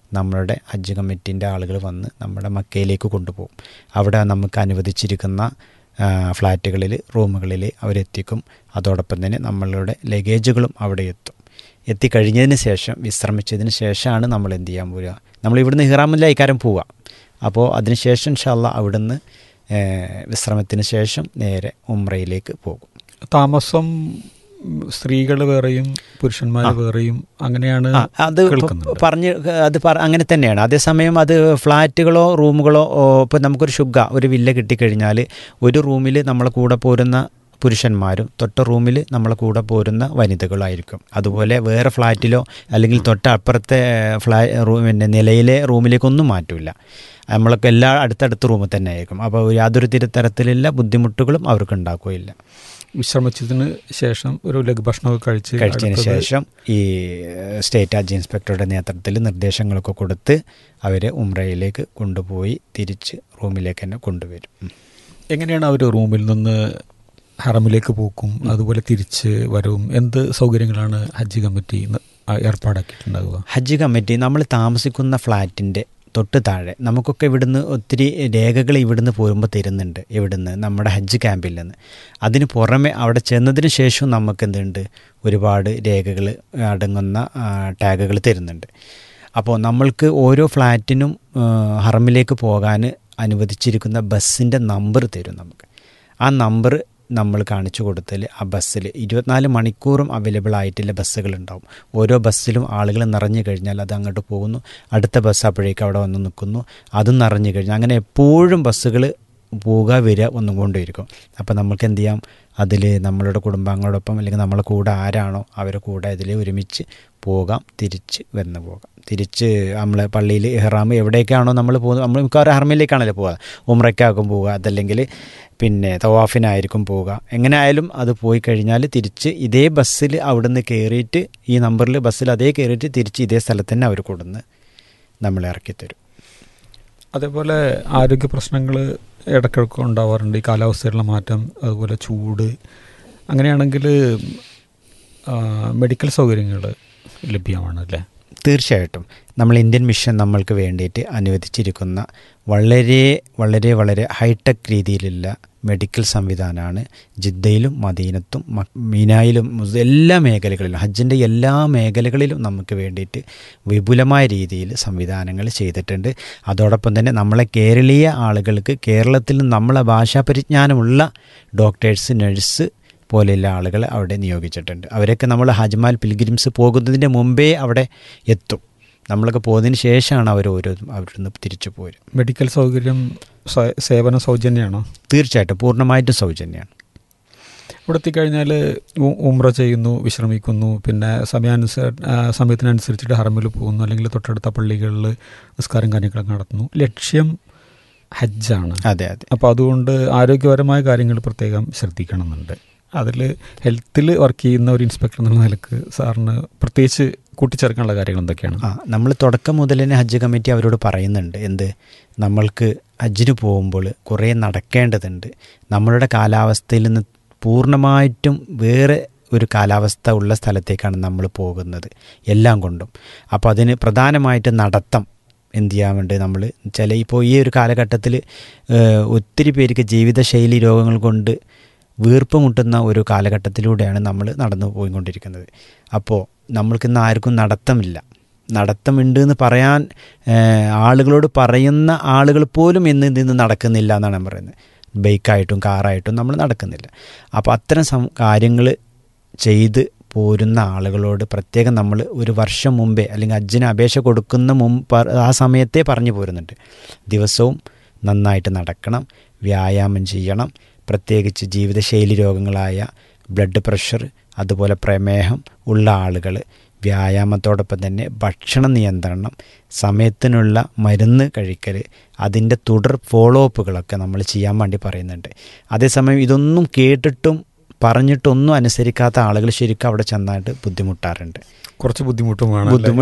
നമ്മളുടെ ഹജ്ജ് കമ്മിറ്റീൻ്റെ ആളുകൾ വന്ന് നമ്മുടെ മക്കയിലേക്ക് കൊണ്ടുപോകും അവിടെ നമുക്ക് അനുവദിച്ചിരിക്കുന്ന ആ, ഫ്ലാറ്റുകളിൽ റൂമുകളിൽ അവരെത്തിക്കും അതോടൊപ്പം തന്നെ നമ്മളുടെ ലഗേജുകളും അവിടെ എത്തും എത്തിക്കഴിഞ്ഞതിന് ശേഷം വിശ്രമിച്ചതിന് ശേഷമാണ് നമ്മൾ എന്ത് ചെയ്യാൻ പോവുക നമ്മൾ ഇവിടുന്ന് ഹിറാമില്ല ഇക്കാരം പോവുക അപ്പോൾ അതിനുശേഷം ഇൻഷാല്ല അവിടുന്ന് ഏഹ്, വിശ്രമത്തിന് ശേഷം നേരെ ഉംറയിലേക്ക് പോകും താമസം സ്ത്രീകൾ വേറെയും പുരുഷന്മാർ ആ. വേറെയും അങ്ങനെയാണ് ആ, അത് ഇപ്പൊ കേൾക്കുന്നുണ്ട്. പറഞ്ഞ് അത് പറ- അങ്ങനെ തന്നെയാണ് അതേസമയം അത് ഫ്ലാറ്റുകളോ റൂമുകളോ ഇപ്പോൾ നമുക്കൊരു ഷുഗ ഒരു വില്ല കിട്ടിക്കഴിഞ്ഞാൽ ഒരു റൂമിൽ നമ്മളെ കൂടെ പോരുന്ന പുരുഷന്മാരും തൊട്ട റൂമിൽ നമ്മളെ കൂടെ പോരുന്ന വനിതകളായിരിക്കും അതുപോലെ വേറെ ഫ്ലാറ്റിലോ അല്ലെങ്കിൽ തൊട്ട അപ്പുറത്തെ ഫ്ലാ റൂമിൻ്റെ നിലയിലെ റൂമിലേക്കൊന്നും മാറ്റില്ല നമ്മളൊക്കെ എല്ലാ അടുത്തടുത്ത റൂമിൽ തന്നെ ആയിരിക്കും അപ്പോൾ യാതൊരു തിര- തരത്തിലുള്ള ബുദ്ധിമുട്ടുകളും അവർക്ക് ഉണ്ടാക്കുകയില്ല വിശ്രമിച്ചതിന് ശേഷം ഒരു ലഘുഭക്ഷണമൊക്കെ കഴിച്ച് കഴിച്ചതിന് അടുത്തത് ശേഷം ഈ ഏഹ്, സ്റ്റേറ്റ് ഹജ്ജ് ഇൻസ്പെക്ടറുടെ നേതൃത്വത്തിൽ നിർദ്ദേശങ്ങളൊക്കെ കൊടുത്ത് അവരെ ഉംറയിലേക്ക് കൊണ്ടുപോയി തിരിച്ച് റൂമിലേക്ക് തന്നെ കൊണ്ടുവരും ഉം. എങ്ങനെയാണ് അവർ റൂമിൽ നിന്ന് ഹറമിലേക്ക് പോക്കും അതുപോലെ തിരിച്ച് വരവും എന്ത് സൗകര്യങ്ങളാണ് ഹജ്ജ് കമ്മിറ്റി ന- ആ ഏർപ്പാടാക്കിയിട്ടുണ്ടാവുക ഹജ്ജ് കമ്മിറ്റി നമ്മൾ താമസിക്കുന്ന ഫ്ലാറ്റിൻ്റെ തൊട്ട് താഴെ നമുക്കൊക്കെ ഇവിടുന്ന് ഒത്തിരി രേഖകൾ ഇവിടുന്ന് പോരുമ്പോൾ തരുന്നുണ്ട് ഇവിടുന്ന് നമ്മുടെ ഹജ്ജ് ക്യാമ്പിൽ നിന്ന് അതിന് പുറമെ അവിടെ ചെന്നതിന് ശേഷവും നമുക്ക് എന്തുണ്ട് ഒരുപാട് രേഖകൾ അടങ്ങുന്ന ടാഗുകൾ തരുന്നുണ്ട് അപ്പോൾ നമ്മൾക്ക് ഓരോ ഫ്ലാറ്റിനും ആ, ഹറമിലേക്ക് പോകാൻ അനുവദിച്ചിരിക്കുന്ന ബസ്സിൻ്റെ നമ്പർ തരും നമുക്ക് ആ നമ്പർ നമ്മൾ കാണിച്ചു കൊടുത്താൽ ആ ബസ്സിൽ ഇരുപത്തിനാല് മണിക്കൂറും അവൈലബിൾ ആയിട്ടുള്ള ബസ്സുകളുണ്ടാവും ഓരോ ബസ്സിലും ആളുകൾ നിറഞ്ഞു കഴിഞ്ഞാൽ അത് അങ്ങോട്ട് പോകുന്നു അടുത്ത ബസ് അപ്പോഴേക്കും അവിടെ വന്ന് നിൽക്കുന്നു അതും നിറഞ്ഞു കഴിഞ്ഞാൽ അങ്ങനെ എപ്പോഴും ബസ്സുകൾ പോവുക വരിക ഒന്നും കൊണ്ടിരിക്കും അപ്പോൾ നമുക്ക് എന്ത് ചെയ്യാം അതിൽ നമ്മളുടെ കുടുംബാംഗങ്ങളോടൊപ്പം അല്ലെങ്കിൽ നമ്മളെ കൂടെ ആരാണോ അവരെ കൂടെ ഇതിൽ ഒരുമിച്ച് പോകാം തിരിച്ച് വന്ന് പോകാം തിരിച്ച് നമ്മളെ പള്ളിയിൽ ഇഹ്റാം എവിടേക്കാണോ നമ്മൾ പോകുന്നത് നമ്മൾ മിക്കവാറും ഹർമിലേക്കാണല്ലോ പോവുക ഉമ്രയ്ക്കാകും പോവുക അതല്ലെങ്കിൽ പിന്നെ തവാഫിനായിരിക്കും പോവുക എങ്ങനെ ആയാലും അത് പോയി കഴിഞ്ഞാൽ തിരിച്ച് ഇതേ ബസ്സിൽ അവിടുന്ന് കയറിയിട്ട് ഈ നമ്പറിൽ ബസ്സിൽ അതേ കയറിയിട്ട് തിരിച്ച് ഇതേ സ്ഥലത്ത് തന്നെ അവർ കൊടുന്ന് നമ്മളെ ഇറക്കി തരും അതേപോലെ ആരോഗ്യ പ്രശ്നങ്ങൾ ഇടയ്ക്കിടയ്ക്ക് ഉണ്ടാവാറുണ്ട് ഈ കാലാവസ്ഥയിലുള്ള മാറ്റം അതുപോലെ ചൂട് അങ്ങനെയാണെങ്കിൽ മെഡിക്കൽ സൗകര്യങ്ങൾ ലഭ്യമാണ് അല്ലേ തീർച്ചയായിട്ടും നമ്മൾ ഇന്ത്യൻ മിഷൻ നമ്മൾക്ക് വേണ്ടിയിട്ട് അനുവദിച്ചിരിക്കുന്ന വളരെ വളരെ വളരെ ഹൈടെക് രീതിയിലുള്ള മെഡിക്കൽ സംവിധാനമാണ് ജിദ്ദയിലും മദീനത്തും മ- മീനായിലും മുസ്- എല്ലാ മേഖലകളിലും ഹജ്ജിൻ്റെ എല്ലാ മേഖലകളിലും നമുക്ക് വേണ്ടിയിട്ട് വിപുലമായ രീതിയിൽ സംവിധാനങ്ങൾ ചെയ്തിട്ടുണ്ട് അതോടൊപ്പം തന്നെ നമ്മളെ കേരളീയ ആളുകൾക്ക് കേരളത്തിൽ നമ്മളെ ഭാഷാ പരിജ്ഞാനമുള്ള ഡോക്ടേഴ്സ് നഴ്സ് പോലെയുള്ള ആളുകൾ അവിടെ നിയോഗിച്ചിട്ടുണ്ട് അവരൊക്കെ നമ്മൾ ഹജ്മാൽ പിൽഗ്രിംസ് പോകുന്നതിൻ്റെ മുമ്പേ അവിടെ എത്തും നമ്മളൊക്കെ പോകുന്നതിന് ശേഷമാണ് അവർ ഓരോ അവിടുന്ന് തിരിച്ചു പോരും മെഡിക്കൽ സൗകര്യം സ- സേവന സൗജന്യമാണോ തീർച്ചയായിട്ടും പൂർണ്ണമായിട്ടും സൗജന്യമാണ് ഇവിടെ എത്തിക്കഴിഞ്ഞാൽ ഉ- ഉംറ ചെയ്യുന്നു വിശ്രമിക്കുന്നു പിന്നെ സമയാനുസ ആ, സമയത്തിനനുസരിച്ചിട്ട് ഹറമിൽ പോകുന്നു അല്ലെങ്കിൽ തൊട്ടടുത്ത പള്ളികളിൽ നിസ്കാരം കാര്യങ്ങളൊക്കെ നടത്തുന്നു ലക്ഷ്യം ഹജ്ജാണ് അതെ അതെ അപ്പോൾ അതുകൊണ്ട് ആരോഗ്യപരമായ കാര്യങ്ങൾ പ്രത്യേകം ശ്രദ്ധിക്കണമെന്നുണ്ട് അതിൽ ഹെൽത്തിൽ വർക്ക് ചെയ്യുന്ന ഒരു ഇൻസ്പെക്ടർ എന്നുള്ള നിലക്ക് സാറിന് പ്രത്യേകിച്ച് കൂട്ടിച്ചേർക്കാനുള്ള കാര്യങ്ങൾ എന്തൊക്കെയാണ് ആ നമ്മൾ തുടക്കം മുതൽ തന്നെ ഹജ്ജ് കമ്മിറ്റി അവരോട് പറയുന്നുണ്ട് എന്ത് നമ്മൾക്ക് ഹജ്ജിന് പോകുമ്പോൾ കുറേ നടക്കേണ്ടതുണ്ട് നമ്മളുടെ കാലാവസ്ഥയിൽ നിന്ന് പൂർണ്ണമായിട്ടും വേറെ ഒരു കാലാവസ്ഥ ഉള്ള സ്ഥലത്തേക്കാണ് നമ്മൾ പോകുന്നത് എല്ലാം കൊണ്ടും അപ്പോൾ അതിന് പ്രധാനമായിട്ട് നടത്തം എന്ത് ചെയ്യാൻ വേണ്ടി നമ്മൾ ചില ഇപ്പോൾ ഈ ഒരു കാലഘട്ടത്തിൽ ഒത്തിരി പേർക്ക് ജീവിതശൈലി രോഗങ്ങൾ കൊണ്ട് വീർപ്പ് മുട്ടുന്ന ഒരു കാലഘട്ടത്തിലൂടെയാണ് നമ്മൾ നടന്നു പോയിക്കൊണ്ടിരിക്കുന്നത് അപ്പോൾ നമ്മൾക്കിന്ന് ആർക്കും നടത്തമില്ല നടത്തമുണ്ട് എന്ന് പറയാൻ ഏഹ്, ആളുകളോട് പറയുന്ന ആളുകൾ പോലും ഇന്ന് ഇതിന്ന് നടക്കുന്നില്ല എന്നാണ് ഞാൻ പറയുന്നത് ബൈക്കായിട്ടും കാറായിട്ടും നമ്മൾ നടക്കുന്നില്ല അപ്പോൾ അത്തരം സം കാര്യങ്ങൾ ചെയ്ത് പോരുന്ന ആളുകളോട് പ്രത്യേകം നമ്മൾ ഒരു വർഷം മുമ്പേ അല്ലെങ്കിൽ അജ്ജിന് അപേക്ഷ കൊടുക്കുന്ന മുമ്പ് ആ സമയത്തെ പറഞ്ഞു പോരുന്നുണ്ട് ദിവസവും നന്നായിട്ട് നടക്കണം വ്യായാമം ചെയ്യണം പ്രത്യേകിച്ച് ജീവിതശൈലി രോഗങ്ങളായ ബ്ലഡ് പ്രഷർ അതുപോലെ പ്രമേഹം ഉള്ള ആളുകൾ വ്യായാമത്തോടൊപ്പം തന്നെ ഭക്ഷണ നിയന്ത്രണം സമയത്തിനുള്ള മരുന്ന് കഴിക്കൽ അതിൻ്റെ തുടർ ഫോളോ അപ്പുകളൊക്കെ നമ്മൾ ചെയ്യാൻ വേണ്ടി പറയുന്നുണ്ട് അതേസമയം ഇതൊന്നും കേട്ടിട്ടും പറഞ്ഞിട്ടൊന്നും അനുസരിക്കാത്ത ആളുകൾ ശരിക്കും അവിടെ ചെന്നായിട്ട് ബുദ്ധിമുട്ടാറുണ്ട് കുറച്ച് ബുദ്ധിമുട്ടുമാണ് ബുദ്ധിമു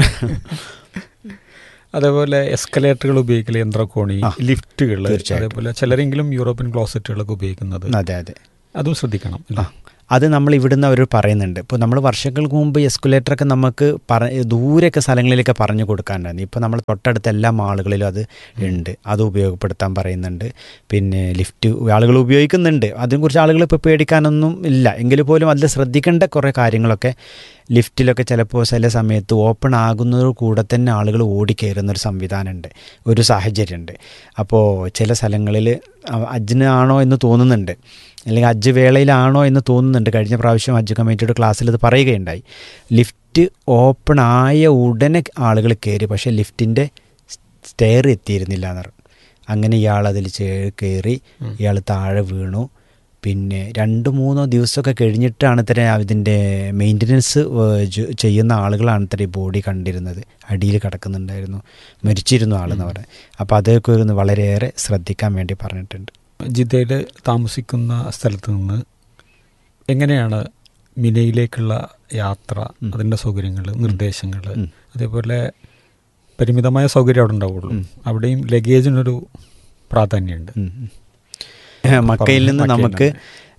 അതേപോലെ എസ്കലേറ്ററുകൾ ഉപയോഗിക്കൽ യന്ത്രക്കോണി ആ, ലിഫ്റ്റുകൾ തീർച്ചയായിട്ടും. അതേപോലെ ചിലരെങ്കിലും യൂറോപ്യൻ ക്ലോസറ്റുകളൊക്കെ ഉപയോഗിക്കുന്നത് അതെ അതെ അതും ശ്രദ്ധിക്കണം ആ അത് നമ്മൾ ഇവിടുന്ന് അവർ പറയുന്നുണ്ട് ഇപ്പോൾ നമ്മൾ വർഷങ്ങൾക്ക് മുമ്പ് എസ്കുലേറ്ററൊക്കെ നമുക്ക് പറ ദൂരെയൊക്കെ സ്ഥലങ്ങളിലൊക്കെ പറഞ്ഞു കൊടുക്കാനുണ്ടായിരുന്നു ഇപ്പോൾ നമ്മൾ തൊട്ടടുത്ത എല്ലാ മാളുകളിലും അത് ഉണ്ട് അത് ഉപയോഗപ്പെടുത്താൻ പറയുന്നുണ്ട് പിന്നെ ലിഫ്റ്റ് ആളുകൾ ഉപയോഗിക്കുന്നുണ്ട് അതിനെക്കുറിച്ച് ആളുകൾ ഇപ്പോൾ പേടിക്കാനൊന്നും ഇല്ല എങ്കിൽ പോലും അതിൽ ശ്രദ്ധിക്കേണ്ട കുറേ കാര്യങ്ങളൊക്കെ ലിഫ്റ്റിലൊക്കെ ചിലപ്പോൾ ചില സമയത്ത് ഓപ്പൺ ആകുന്നതോട് കൂടെ തന്നെ ആളുകൾ ഓടിക്കയറുന്നൊരു സംവിധാനമുണ്ട് ഒരു സാഹചര്യമുണ്ട് അപ്പോൾ ചില സ്ഥലങ്ങളിൽ അജ്ജിനാണോ എന്ന് തോന്നുന്നുണ്ട് അല്ലെങ്കിൽ ഹജ്ജ് വേളയിലാണോ എന്ന് തോന്നുന്നുണ്ട് കഴിഞ്ഞ പ്രാവശ്യം ഹജ്ജ് കമ്മിറ്റിയുടെ ക്ലാസ്സിൽ ഇത് പറയുകയുണ്ടായി ലിഫ്റ്റ് ഓപ്പൺ ആയ ഉടനെ ആളുകൾ കയറി പക്ഷേ ലിഫ്റ്റിൻ്റെ സ്റ്റെയർ എത്തിയിരുന്നില്ല എന്ന് പറഞ്ഞു അങ്ങനെ ഇയാൾ അതിൽ കയറി ഇയാൾ താഴെ വീണു പിന്നെ രണ്ട് മൂന്നോ ദിവസമൊക്കെ കഴിഞ്ഞിട്ടാണ് ഇത്ര ഇതിൻ്റെ മെയിൻ്റനൻസ് ചെയ്യുന്ന ആളുകളാണ് ഇത്ര ഈ ബോഡി കണ്ടിരുന്നത് അടിയിൽ കിടക്കുന്നുണ്ടായിരുന്നു മരിച്ചിരുന്നു ആളെന്ന് പറയുന്നത് അപ്പോൾ അതൊക്കെ ഒന്ന് വളരെയേറെ ശ്രദ്ധിക്കാൻ വേണ്ടി പറഞ്ഞിട്ടുണ്ട് ജിദ്ദയിൽ താമസിക്കുന്ന സ്ഥലത്ത് നിന്ന് എങ്ങനെയാണ് മിനയിലേക്കുള്ള യാത്ര അതിൻ്റെ സൗകര്യങ്ങൾ നിർദ്ദേശങ്ങൾ ഉം. അതേപോലെ പരിമിതമായ സൗകര്യം അവിടെ ഉണ്ടാവുള്ളൂ ഉം. അവിടെയും ലഗേജിനൊരു പ്രാധാന്യമുണ്ട് ഉം. മക്കയിൽ നിന്ന് മക്കയിൽ നമുക്ക്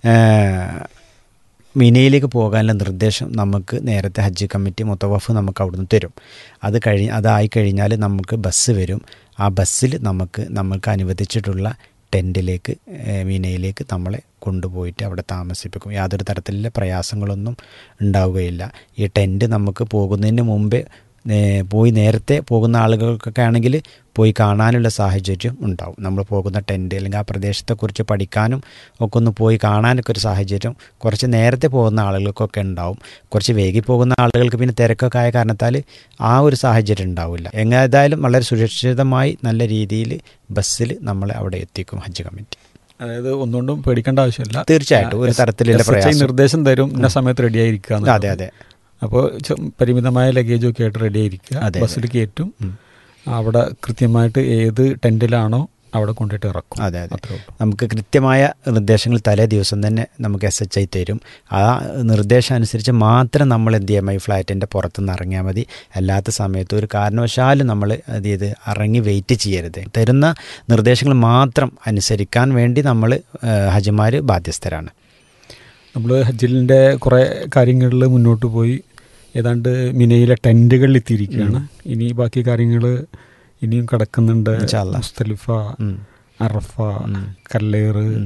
ഏഹ്, മിനയിലേക്ക് പോകാനുള്ള നിർദ്ദേശം നമുക്ക് നേരത്തെ ഹജ്ജ് കമ്മിറ്റി മുത്തവഫ് നമുക്ക് അവിടുന്ന് തരും അത് കഴി അതായി കഴിഞ്ഞാൽ നമുക്ക് ബസ് വരും ആ ബസ്സിൽ നമുക്ക് നമുക്ക് അനുവദിച്ചിട്ടുള്ള ടെൻറ്റിലേക്ക് ഏഹ്, മിനയിലേക്ക് നമ്മളെ കൊണ്ടുപോയിട്ട് അവിടെ താമസിപ്പിക്കും യാതൊരു തരത്തിലുള്ള പ്രയാസങ്ങളൊന്നും ഉണ്ടാവുകയില്ല ഈ ടെൻറ്റ് നമുക്ക് പോകുന്നതിന് മുമ്പേ നേ- പോയി നേരത്തെ പോകുന്ന ആളുകൾക്കൊക്കെ ആണെങ്കിൽ പോയി കാണാനുള്ള സാഹചര്യം ഉണ്ടാവും നമ്മൾ പോകുന്ന ടെൻറ്റ് അല്ലെങ്കിൽ ആ പ്രദേശത്തെക്കുറിച്ച് പഠിക്കാനും ഒക്കെ ഒന്ന് പോയി കാണാനൊക്കെ ഒരു സാഹചര്യം കുറച്ച് നേരത്തെ പോകുന്ന ആളുകൾക്കൊക്കെ ഉണ്ടാവും കുറച്ച് വൈകി പോകുന്ന ആളുകൾക്ക് പിന്നെ തിരക്കൊക്കെ ആയ കാരണത്താൽ ആ ഒരു സാഹചര്യം ഉണ്ടാവില്ല എങ്ങേതായാലും വളരെ സുരക്ഷിതമായി നല്ല രീതിയിൽ ബസ്സിൽ നമ്മളെ അവിടെ എത്തിക്കും ഹജ്ജ് കമ്മിറ്റി അതായത് ഒന്നുകൊണ്ടും പേടിക്കേണ്ട ആവശ്യമില്ല തീർച്ചയായിട്ടും ഒരു എസ്- തരത്തിലുള്ള എസ് എച്ച് ഐ പ്രയാസം നിർദ്ദേശം തരും ഇന്ന സമയത്ത് റെഡി ആയിരിക്കുക അതെ അതെ അപ്പോൾ പരിമിതമായ ലഗേജും ഒക്കെ ആയിട്ട് റെഡി ആയിരിക്കുക അതെ, അതെ. ബസ്സിൽ കയറ്റും ഉം. അവിടെ കൃത്യമായിട്ട് ഏത് ടെൻറ്റിലാണോ അവിടെ കൊണ്ടിട്ട് ഇറക്കും അതെ അതെ അത്രേ ഉള്ളൂ നമുക്ക് കൃത്യമായ നിർദ്ദേശങ്ങൾ തലേ ദിവസം തന്നെ നമുക്ക് എസ് എച്ച് ഐ തരും ആ നിർദ്ദേശം അനുസരിച്ച് മാത്രം നമ്മൾ എന്ത് ചെയ്യാം ഈ ഫ്ലാറ്റിൻ്റെ പുറത്തുനിന്ന് ഇറങ്ങിയാൽ മതി അല്ലാത്ത സമയത്ത് ഒരു കാരണവശാലും നമ്മൾ അത് ചെയ്ത് ഇറങ്ങി വെയിറ്റ് ചെയ്യരുത് തരുന്ന നിർദ്ദേശങ്ങൾ മാത്രം അനുസരിക്കാൻ വേണ്ടി നമ്മൾ ഹജിമാർ ബാധ്യസ്ഥരാണ് നമ്മൾ ഹജ്ജിലിൻ്റെ കുറേ കാര്യങ്ങളിൽ മുന്നോട്ട് പോയി ഏതാണ്ട് മിനയിലെ ടെൻറ്റുകളിൽ എത്തിയിരിക്കുകയാണ് ഇനി ബാക്കി കാര്യങ്ങൾ ഇനിയും കിടക്കുന്നുണ്ട് ഇൻഷാ അല്ലാ. മുസ്തലിഫ ഉം. അറഫ ഉം. കല്ലേറ് ഉം.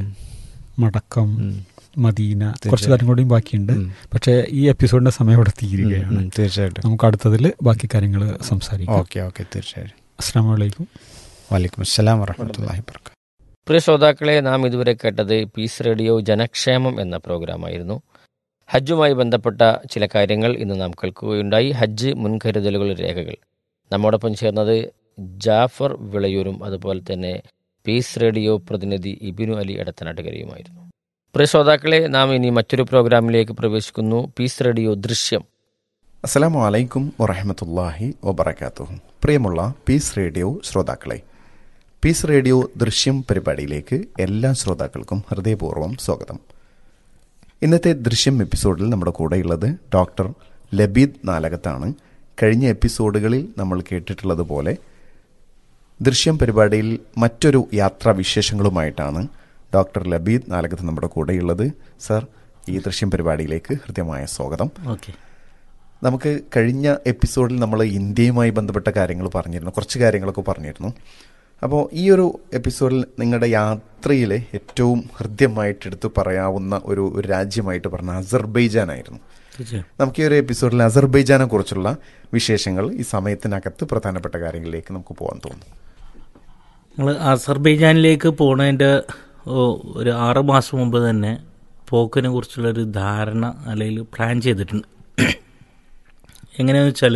മടക്കം ഉം. മദീന കുറച്ച് തീർച്ചയായും. കാര്യം കൂടിയും ബാക്കിയുണ്ട് ഉം. പക്ഷേ ഈ എപ്പിസോഡിന്റെ സമയം ഇവിടെ തീരുകയാണ് ഉം, തീർച്ചയായിട്ടും നമുക്ക് അടുത്തതിൽ ബാക്കി കാര്യങ്ങൾ സംസാരിക്കാം ഓക്കെ ഓക്കെ തീർച്ചയായിട്ടും അസ്സാം വലൈക്കും വലൈക്കും അസ്സലാം വറഹമത്തല്ലാഹി വർക്കാത്തു പ്രിയ ശ്രോതാക്കളെ നാം ഇതുവരെ കേട്ടത് പീസ് റേഡിയോ ജനക്ഷേമം എന്ന പ്രോഗ്രാമായിരുന്നു ഹജ്ജുമായി ബന്ധപ്പെട്ട ചില കാര്യങ്ങൾ ഇന്ന് നാം കേൾക്കുകയുണ്ടായി ഹജ്ജ് മുൻകരുതലുകൾ രേഖകൾ നമ്മോടൊപ്പം ചേർന്നത് ജാഫർ വിളയൂരും അതുപോലെ തന്നെ പീസ് റേഡിയോ പ്രതിനിധി ഇബിനു അലി എടത്തനാട്ടുകരയുമായിരുന്നു പ്രിയ ശ്രോതാക്കളെ നാം ഇനി മറ്റൊരു പ്രോഗ്രാമിലേക്ക് പ്രവേശിക്കുന്നു പീസ് റേഡിയോ ദൃശ്യം അസ്സലാമു അലൈക്കും വറഹമത്തല്ലാഹി വബർക്കാത്തുഹു പ്രിയമുള്ള പീസ് റേഡിയോ ശ്രോതാക്കളെ പീസ് റേഡിയോ ദൃശ്യം പരിപാടിയിലേക്ക് എല്ലാ ശ്രോതാക്കൾക്കും ഹൃദയപൂർവ്വം സ്വാഗതം ഇന്നത്തെ ദൃശ്യം എപ്പിസോഡിൽ നമ്മുടെ കൂടെയുള്ളത് ഡോക്ടർ ലബീദ് നാലകത്താണ് കഴിഞ്ഞ എപ്പിസോഡുകളിൽ നമ്മൾ കേട്ടിട്ടുള്ളതുപോലെ ദൃശ്യം പരിപാടിയിൽ മറ്റൊരു യാത്രാ വിശേഷങ്ങളുമായിട്ടാണ് ഡോക്ടർ ലബീദ് നാലകത്ത് നമ്മുടെ കൂടെയുള്ളത് സർ ഈ ദൃശ്യം പരിപാടിയിലേക്ക് ഹൃദ്യമായ സ്വാഗതം ഓക്കെ നമുക്ക് കഴിഞ്ഞ എപ്പിസോഡിൽ നമ്മൾ ഇന്ത്യയുമായി ബന്ധപ്പെട്ട കാര്യങ്ങൾ പറഞ്ഞിരുന്നു കുറച്ച് കാര്യങ്ങളൊക്കെ പറഞ്ഞിരുന്നു അപ്പോൾ ഈ ഒരു എപ്പിസോഡിൽ നിങ്ങളുടെ യാത്രയിലെ ഏറ്റവും ഹൃദ്യമായിട്ട് എടുത്തു പറയാവുന്ന ഒരു ഒരു രാജ്യമായിട്ട് പറഞ്ഞ അസർബൈജാൻ ആയിരുന്നു തീർച്ചയായും നമുക്ക് ഈ ഒരു എപ്പിസോഡിൽ അസർബൈജാനെ കുറിച്ചുള്ള വിശേഷങ്ങൾ ഈ സമയത്തിനകത്ത് പ്രധാനപ്പെട്ട കാര്യങ്ങളിലേക്ക് നമുക്ക് പോകാൻ തോന്നുന്നു ഞങ്ങൾ അസർബൈജാനിലേക്ക് പോണതിൻ്റെ ഒരു ആറ് മാസം മുമ്പ് തന്നെ പോക്കിനെ കുറിച്ചുള്ളൊരു ധാരണ അല്ലെങ്കിൽ പ്ലാൻ ചെയ്തിട്ടുണ്ട് എങ്ങനെയാണെന്ന് വെച്ചാൽ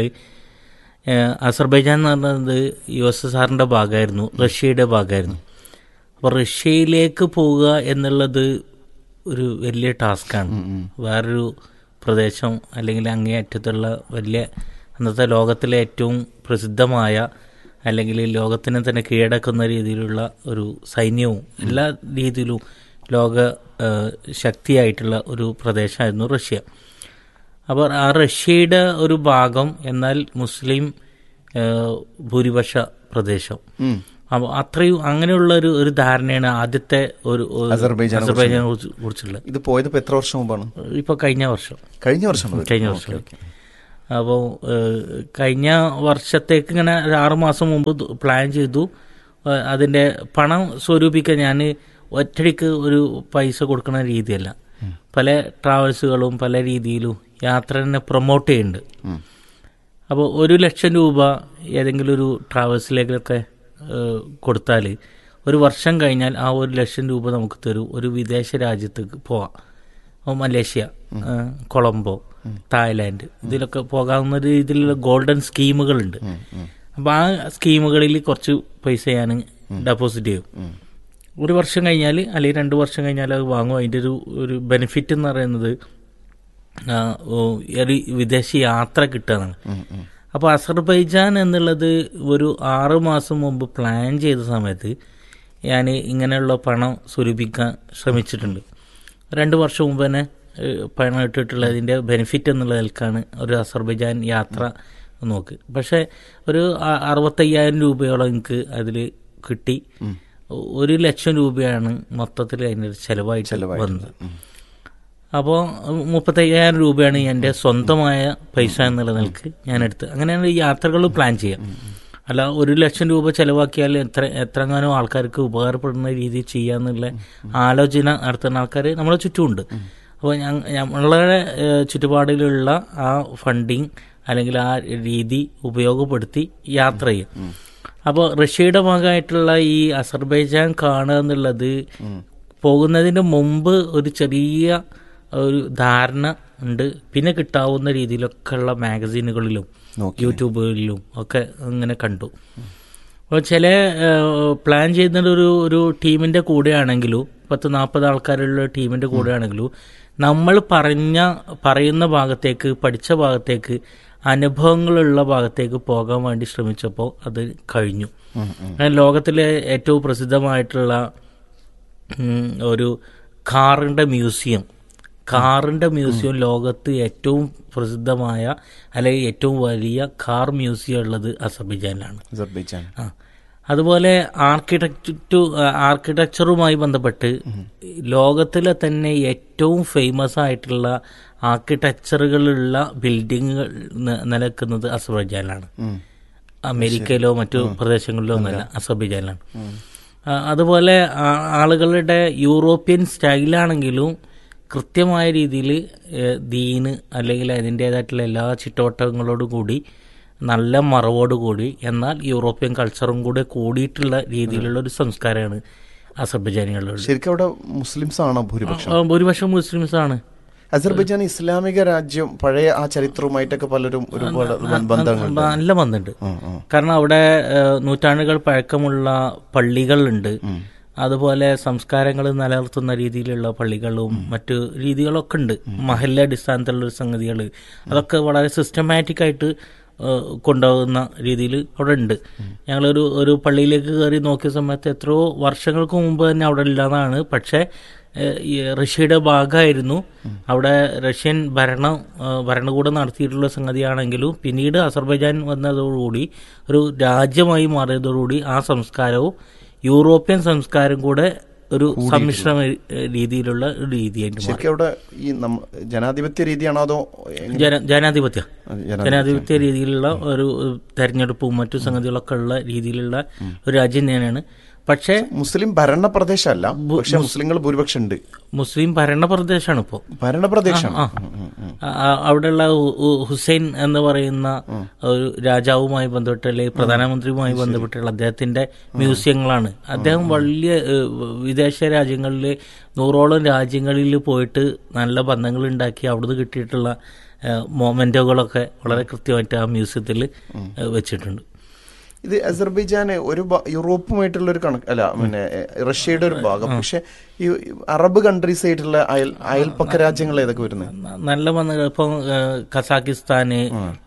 അസർബൈജാൻ എന്ന് പറഞ്ഞത് യു എസ് എസ് ആറിൻ്റെ ഭാഗമായിരുന്നു റഷ്യയുടെ ഭാഗമായിരുന്നു അപ്പോൾ റഷ്യയിലേക്ക് പോവുക എന്നുള്ളത് ഒരു വലിയ ടാസ്ക്കാണ് വേറൊരു പ്രദേശം അല്ലെങ്കിൽ അങ്ങേയറ്റത്തുള്ള വലിയ അന്നത്തെ ലോകത്തിലെ ഏറ്റവും പ്രസിദ്ധമായ അല്ലെങ്കിൽ ലോകത്തിനെ തന്നെ കീഴടക്കുന്ന രീതിയിലുള്ള ഒരു സൈന്യവും എല്ലാ രീതിയിലും ലോക ആ, ശക്തിയായിട്ടുള്ള ഒരു പ്രദേശമായിരുന്നു റഷ്യ അപ്പോൾ ആ റഷ്യയുടെ ഒരു ഭാഗം എന്നാൽ മുസ്ലിം ആ, ഭൂരിപക്ഷ പ്രദേശം അപ്പോൾ അത്രയും അങ്ങനെയുള്ള ഒരു ഒരു ധാരണയാണ് ആദ്യത്തെ ഒരു ഒരു അസർബൈജാനെ അസർബൈജാനെ കുറിച്ച് കുറിച്ചുള്ളത് ഇത് പോയത് ഇപ്പൊ എത്ര വർഷം മുമ്പാണ് ഇപ്പോൾ കഴിഞ്ഞ വർഷം കഴിഞ്ഞ വർഷം കഴിഞ്ഞ വർഷം അപ്പോൾ കഴിഞ്ഞ വർഷത്തേക്ക് ഇങ്ങനെ ഒരു ആറ് മാസം മുമ്പ് ദു- പ്ലാൻ ചെയ്തു ഏഹ് അതിന്റെ പണം സ്വരൂപിക്കാൻ ഞാൻ ഒറ്റടിക്ക് ഒരു പൈസ കൊടുക്കുന്ന രീതിയല്ല പല ട്രാവൽസുകളും പല രീതിയിലും യാത്ര തന്നെ പ്രൊമോട്ട് ചെയ്യുന്നുണ്ട് അപ്പോൾ ഒരു ലക്ഷം രൂപ ഏതെങ്കിലും ഒരു ട്രാവൽസിലേക്കൊക്കെ കൊടുത്താൽ ഒരു വർഷം കഴിഞ്ഞാൽ ആ ഒരു ലക്ഷം രൂപ നമുക്ക് തരും ഒരു വിദേശ രാജ്യത്തേക്ക് പോവാം അപ്പോൾ മലേഷ്യ ആ, കൊളംബോ തായ്ലാൻഡ് ഇതിലൊക്കെ പോകാവുന്ന രീതിയിലുള്ള ഗോൾഡൻ സ്കീമുകളുണ്ട് അപ്പോൾ ആ സ്കീമുകളിൽ കുറച്ച് പൈസ ഞാൻ ഡെപ്പോസിറ്റ് ചെയ്യും ഒരു വർഷം കഴിഞ്ഞാൽ അല്ലെങ്കിൽ രണ്ട് വർഷം കഴിഞ്ഞാൽ അത് വാങ്ങും അതിൻ്റെ ഒരു ഒരു ബെനിഫിറ്റ് എന്ന് പറയുന്നത് ആ, ഓ, ഒരു വിദേശ യാത്ര കിട്ടുകയാണ് അപ്പോൾ അസർബൈജാൻ എന്നുള്ളത് ഒരു ആറ് മാസം മുമ്പ് പ്ലാൻ ചെയ്ത സമയത്ത് ഞാൻ ഇങ്ങനെയുള്ള പണം സ്വരൂപിക്കാൻ ശ്രമിച്ചിട്ടുണ്ട് രണ്ട് വർഷം മുമ്പ് തന്നെ ഏഹ്, പണം ഇട്ടിട്ടുള്ളതിൻ്റെ ബെനിഫിറ്റ് എന്നുള്ള നിലക്കാണ് ഒരു അസർബൈജാൻ യാത്ര നോക്ക് പക്ഷേ ഒരു അ- അറുപത്തയ്യായിരം രൂപയോളം എനിക്ക് അതിൽ കിട്ടി ഒരു ലക്ഷം രൂപയാണ് മൊത്തത്തിൽ അതിൻ്റെ ചെലവായിട്ട് വന്നത് അപ്പോൾ മുപ്പത്തയ്യായിരം രൂപയാണ് എൻ്റെ സ്വന്തമായ പൈസ എന്നുള്ള നിലക്ക് ഞാൻ എടുത്ത് അങ്ങനെയാണ് ഈ യാത്രകൾ പ്ലാൻ ചെയ്യാം അല്ല ഒരു ലക്ഷം രൂപ ചെലവാക്കിയാൽ എത്ര എത്രങ്ങാനും ആൾക്കാർക്ക് ഉപകാരപ്പെടുന്ന രീതിയിൽ ചെയ്യാന്നുള്ള ആലോചന നടത്തുന്ന ആൾക്കാർ നമ്മളെ ചുറ്റുമുണ്ട് അപ്പോൾ നമ്മളുടെ ഏഹ്, ചുറ്റുപാടിലുള്ള ആ ഫണ്ടിങ് അല്ലെങ്കിൽ ആ രീതി ഉപയോഗപ്പെടുത്തി യാത്ര ചെയ്യും അപ്പോൾ റഷ്യയുടെ ഭാഗമായിട്ടുള്ള ഈ അസർബൈജാൻ കാണുക എന്നുള്ളത് പോകുന്നതിന് മുമ്പ് ഒരു ചെറിയ ഒരു ധാരണ ഉണ്ട് പിന്നെ കിട്ടാവുന്ന രീതിയിലൊക്കെ ഉള്ള മാഗസീനുകളിലും യൂട്യൂബുകളിലും ഒക്കെ അങ്ങനെ കണ്ടു അപ്പോൾ ചില ഏഹ്, പ്ലാൻ ചെയ്യുന്നത് ഒരു ഒരു ടീമിന്റെ കൂടെയാണെങ്കിലും പത്ത് നാൽപ്പത് ആൾക്കാരുള്ള ടീമിന്റെ കൂടെയാണെങ്കിലും നമ്മൾ പറഞ്ഞ പറയുന്ന ഭാഗത്തേക്ക് പഠിച്ച ഭാഗത്തേക്ക് അനുഭവങ്ങളുള്ള ഭാഗത്തേക്ക് പോകാൻ വേണ്ടി ശ്രമിച്ചപ്പോൾ അത് കഴിഞ്ഞു അങ്ങനെ ലോകത്തിലെ ഏറ്റവും പ്രസിദ്ധമായിട്ടുള്ള ഉം, ഒരു കാറിന്റെ മ്യൂസിയം കാറിന്റെ മ്യൂസിയം ലോകത്ത് ഏറ്റവും പ്രസിദ്ധമായ അല്ലെങ്കിൽ ഏറ്റവും വലിയ കാർ മ്യൂസിയം ഉള്ളത് അസർബൈജാനിലാണ് അസർബൈജാൻ ആ അതുപോലെ ആർക്കിടെക്റ്റു ആർക്കിടെക്ചറുമായി ബന്ധപ്പെട്ട് ലോകത്തിലെ തന്നെ ഏറ്റവും ഫേമസ് ആയിട്ടുള്ള ആർക്കിടെക്ചറുകളുള്ള ബിൽഡിങ്ങുകൾ ന- നിലനിൽക്കുന്നത് അസർബൈജാനിലാണ് അമേരിക്കയിലോ മറ്റു പ്രദേശങ്ങളിലോ ഒന്നല്ല അസർബൈജാനിലാണ് ആ, അതുപോലെ ആ- ആളുകളുടെ യൂറോപ്യൻ സ്റ്റൈലാണെങ്കിലും കൃത്യമായ രീതിയിൽ ദീന് അല്ലെങ്കിൽ അതിൻ്റേതായിട്ടുള്ള എല്ലാ ചിട്ടവട്ടങ്ങളോടും കൂടി നല്ല മറവോടുകൂടി എന്നാൽ യൂറോപ്യൻ കൾച്ചറും കൂടെ കൂടിയിട്ടുള്ള രീതിയിലുള്ള ഒരു സംസ്കാരമാണ് അസർബൈജാനികളുള്ളത് ശരിക്കും അവിടെ മുസ്ലിംസ് ആണോ ഭൂരിപക്ഷം ആ, ഭൂരിപക്ഷം മുസ്ലിംസ് ആണ് അസർബൈജാൻ ഇസ്ലാമിക രാജ്യം പഴയ ആ ചരിത്രവുമായിട്ടൊക്കെ പലരും ഒരുപാട് ബന്ധങ്ങൾ നല്ല ബന്ധമുണ്ട് കാരണം അവിടെ ഏഹ്, നൂറ്റാണ്ടുകൾ പഴക്കമുള്ള പള്ളികളുണ്ട് അതുപോലെ സംസ്കാരങ്ങൾ നിലനിർത്തുന്ന രീതിയിലുള്ള പള്ളികളും മറ്റു രീതികളൊക്കെ ഉണ്ട് മഹല്ല അടിസ്ഥാനത്തിലുള്ള ഒരു സംഗതികൾ അതൊക്കെ വളരെ സിസ്റ്റമാറ്റിക് ആയിട്ട് ഏഹ്, കൊണ്ടുപോകുന്ന രീതിയിൽ അവിടെ ഉണ്ട് ഞങ്ങളൊരു ഒരു പള്ളിയിലേക്ക് കയറി നോക്കിയ സമയത്ത് എത്രയോ വർഷങ്ങൾക്ക് മുമ്പ് തന്നെ അവിടെ ഇല്ലാതാണ് പക്ഷേ ഏഹ്, ഈ റഷ്യയുടെ ഭാഗമായിരുന്നു അവിടെ റഷ്യൻ ഭരണം ഏഹ്, ഭരണകൂടം നടത്തിയിട്ടുള്ള സംഗതിയാണെങ്കിലും പിന്നീട് അസർബൈജാൻ വന്നതോടുകൂടി ഒരു രാജ്യമായി മാറിയതോടുകൂടി ആ സംസ്കാരവും യൂറോപ്യൻ സംസ്കാരം കൂടെ ഒരു സമ്മിശ്ര ഏഹ്, രീതിയിലുള്ള ഒരു രീതിയായിട്ട് മാറി ശരിക്കും അവിടെ ഈ നമ്മ- ജനാധിപത്യ രീതിയാണോ അതോ എങ്ങനെ? ജന ജനാധിപത്യ ജനാധിപത്യം. ജനാധിപത്യ രീതിയിലുള്ള ഒരു തെരഞ്ഞെടുപ്പും മറ്റു സംഗതികളൊക്കെ ഉള്ള രീതിയിലുള്ള ഒരു രാജ്യം തന്നെയാണ് പക്ഷേ മുസ്ലിം ഭരണ പ്രദേശമല്ല പക്ഷെ മുസ്ലിങ്ങൾ ഭൂരിപക്ഷം ഉണ്ട് മുസ്ലിം ഭരണപ്രദേശമാണ് ഇപ്പോൾ ഭരണപ്രദേശമാണ് അവിടെയുള്ള ഹു- ഹു- ഹുസൈൻ എന്ന് പറയുന്ന ഒരു രാജാവുമായി ബന്ധപ്പെട്ട് അല്ലെങ്കിൽ പ്രധാനമന്ത്രിയുമായി ബന്ധപ്പെട്ടുള്ള അദ്ദേഹത്തിന്റെ മ്യൂസിയങ്ങളാണ് അദ്ദേഹം വലിയ ഏഹ്, വിദേശ രാജ്യങ്ങളിൽ നൂറോളം രാജ്യങ്ങളിൽ പോയിട്ട് നല്ല ബന്ധങ്ങൾ ഉണ്ടാക്കി അവിടുന്ന് കിട്ടിയിട്ടുള്ള മൊമെന്റുകളൊക്കെ വളരെ കൃത്യമായിട്ട് ആ മ്യൂസിയത്തിൽ വെച്ചിട്ടുണ്ട് ഇത് അസർബൈജാന് ഒരു ഭ- യൂറോപ്പുമായിട്ടുള്ള ഒരു കണക്ക് അല്ല പിന്നെ എ, റഷ്യയുടെ ഒരു ഭാഗം പക്ഷെ ഈ അറബ് കൺട്രീസ് ആയിട്ടുള്ള അയൽ അയൽപ്പക്ക രാജ്യങ്ങൾ ഏതൊക്കെ വരുന്നത് ന- നല്ല ബന്ധങ്ങൾ ഇപ്പം ഏഹ്, കസാക്കിസ്ഥാന്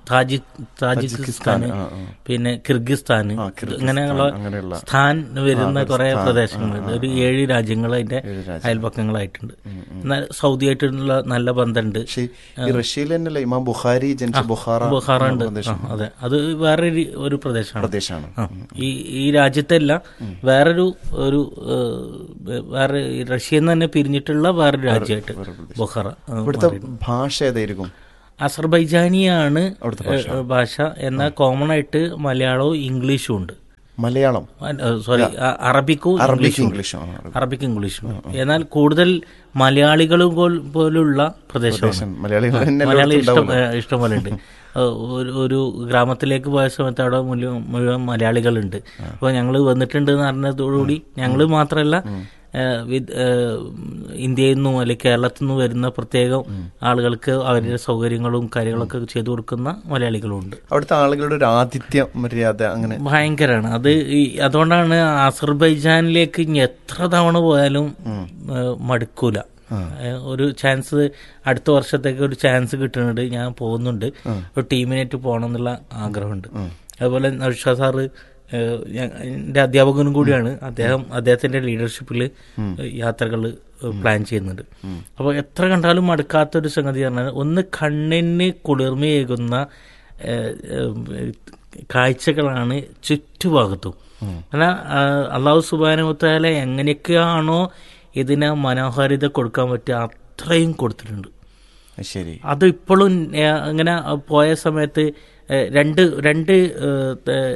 താജി താജിക്കിസ്ഥാൻ താജിക്കിസ്ഥാൻ, ആ, ആ. പിന്നെ കിർഗിസ്ഥാൻ ആ, കിർഗിസ്ഥാൻ, ഇങ്ങനെയുള്ള അങ്ങനെയുള്ള സ്ഥാൻ വരുന്ന ആ, കുറെ സ്ഥാൻ, പ്രദേശങ്ങളുണ്ട് ആ, ഒരു ഏഴ് രാജ്യങ്ങൾ അതിന്റെ ഏഴ് രാജ്യം. അയൽപക്കങ്ങളായിട്ടുണ്ട് എന്നാൽ സൗദി ആയിട്ടുള്ള നല്ല ബന്ധമുണ്ട് പക്ഷേ ഈ റഷ്യയിൽ തന്നെയല്ലേ ഇമാം ബുഖാരി ജനിച്ച ബുഖാറ ബുഹാറ ഉണ്ട് എന്ന പ്രദേശം. ആ, അതെ അത് വേറെ ഒരു പ്രദേശമാണ് പ്രദേശമാണ് ആ, ഈ ഈ രാജ്യത്തല്ല വേറൊരു ഒരു ഏഹ്, വേറെ ഈ റഷ്യയിൽ നിന്ന് തന്നെ പിരിഞ്ഞിട്ടുള്ള വേറൊരു രാജ്യമായിട്ട് വേറെ പ്രദേശം. ബുഹാറ ആ, ഇവിടുത്തെ മാറിയിട്ടുണ്ട്. ഭാഷ ഏതായിരിക്കും അസർബൈജാനിയാണ് അവിടുത്തെ ഏഹ്, ഭാഷ എന്നാൽ കോമൺ ആയിട്ട് മലയാളവും ഇംഗ്ലീഷും ഉണ്ട് മലയാളം സോറി അറബിക്കും അറബിക് ഇംഗ്ലീഷും ഉണ്ട്. ഇംഗ്ലീഷും ആ, അറബിക് ഇംഗ്ലീഷും എന്നാൽ കൂടുതൽ മലയാളികളും പോൽ- പോലുള്ള പ്രദേശമാണ് പ്രദേശം. മലയാളികൾ തന്നെ മലയാളി എല്ലായിടത്തും ഇഷ്ടം ഉണ്ടാവുമല്ലോ. ഏഹ്, ഇഷ്ടം പോലെ ഉണ്ട് ഒരു ഒരു ഗ്രാമത്തിലേക്ക് പോയ സമയത്ത് അവിടെ മുഴുവൻ മുഴുവൻ മലയാളികളുണ്ട് അപ്പോൾ ഞങ്ങൾ വന്നിട്ടുണ്ട് എന്ന് പറഞ്ഞതോടുകൂടി ഞങ്ങൾ മാത്രമല്ല ഏഹ്, വിദ്- ഏഹ്, ഇന്ത്യയിൽ നിന്നും അല്ലെങ്കിൽ കേരളത്തിൽ നിന്നും വരുന്ന പ്രത്യേകം ആളുകൾക്ക് അവരുടെ സൗകര്യങ്ങളും കാര്യങ്ങളൊക്കെ ചെയ്തു കൊടുക്കുന്ന മലയാളികളും ഉണ്ട് അവിടുത്തെ ആളുകളുടെ ഒരു ആതിഥ്യ മര്യാദ അങ്ങനെ ഭയങ്കരമാണ് അത് ഈ അതുകൊണ്ടാണ് അസർബൈജാനിലേക്ക് ഇനി എത്ര തവണ പോയാലും ഏഹ്, മടുക്കൂല ഏഹ്, ഒരു ചാൻസ് അടുത്ത വർഷത്തേക്ക് ഒരു ചാൻസ് കിട്ടുന്നുണ്ട് ഞാൻ പോകുന്നുണ്ട് ഒരു ടീമിനായിട്ട് പോകണം എന്നുള്ള ആഗ്രഹമുണ്ട് അതുപോലെ നൗഷാ സാറ് ഏഹ്, ഞാൻ- എൻ്റെ അധ്യാപകനും കൂടിയാണ് അദ്ദേഹം അദ്ദേഹത്തിന്റെ ലീഡർഷിപ്പിൽ യാത്രകൾ പ്ലാൻ ചെയ്യുന്നുണ്ട് അപ്പോൾ എത്ര കണ്ടാലും മടുക്കാത്തൊരു സംഗതി പറഞ്ഞാൽ ഒന്ന് കണ്ണിന് കുളിർമയേകുന്ന ഏഹ്, ഏഹ്, കാഴ്ചകളാണ് ചുറ്റുഭാഗത്തും എന്നാൽ അള്ളാഹു സുബാനുത്താല എങ്ങനെയൊക്കെയാണോ ഇതിന് മനോഹാരിത കൊടുക്കാൻ പറ്റുക അത്രയും കൊടുത്തിട്ടുണ്ട് ശരി അത് ഇപ്പോഴും അങ്ങനെ പോയ സമയത്ത് ഏഹ്, രണ്ട് രണ്ട് ഏഹ്,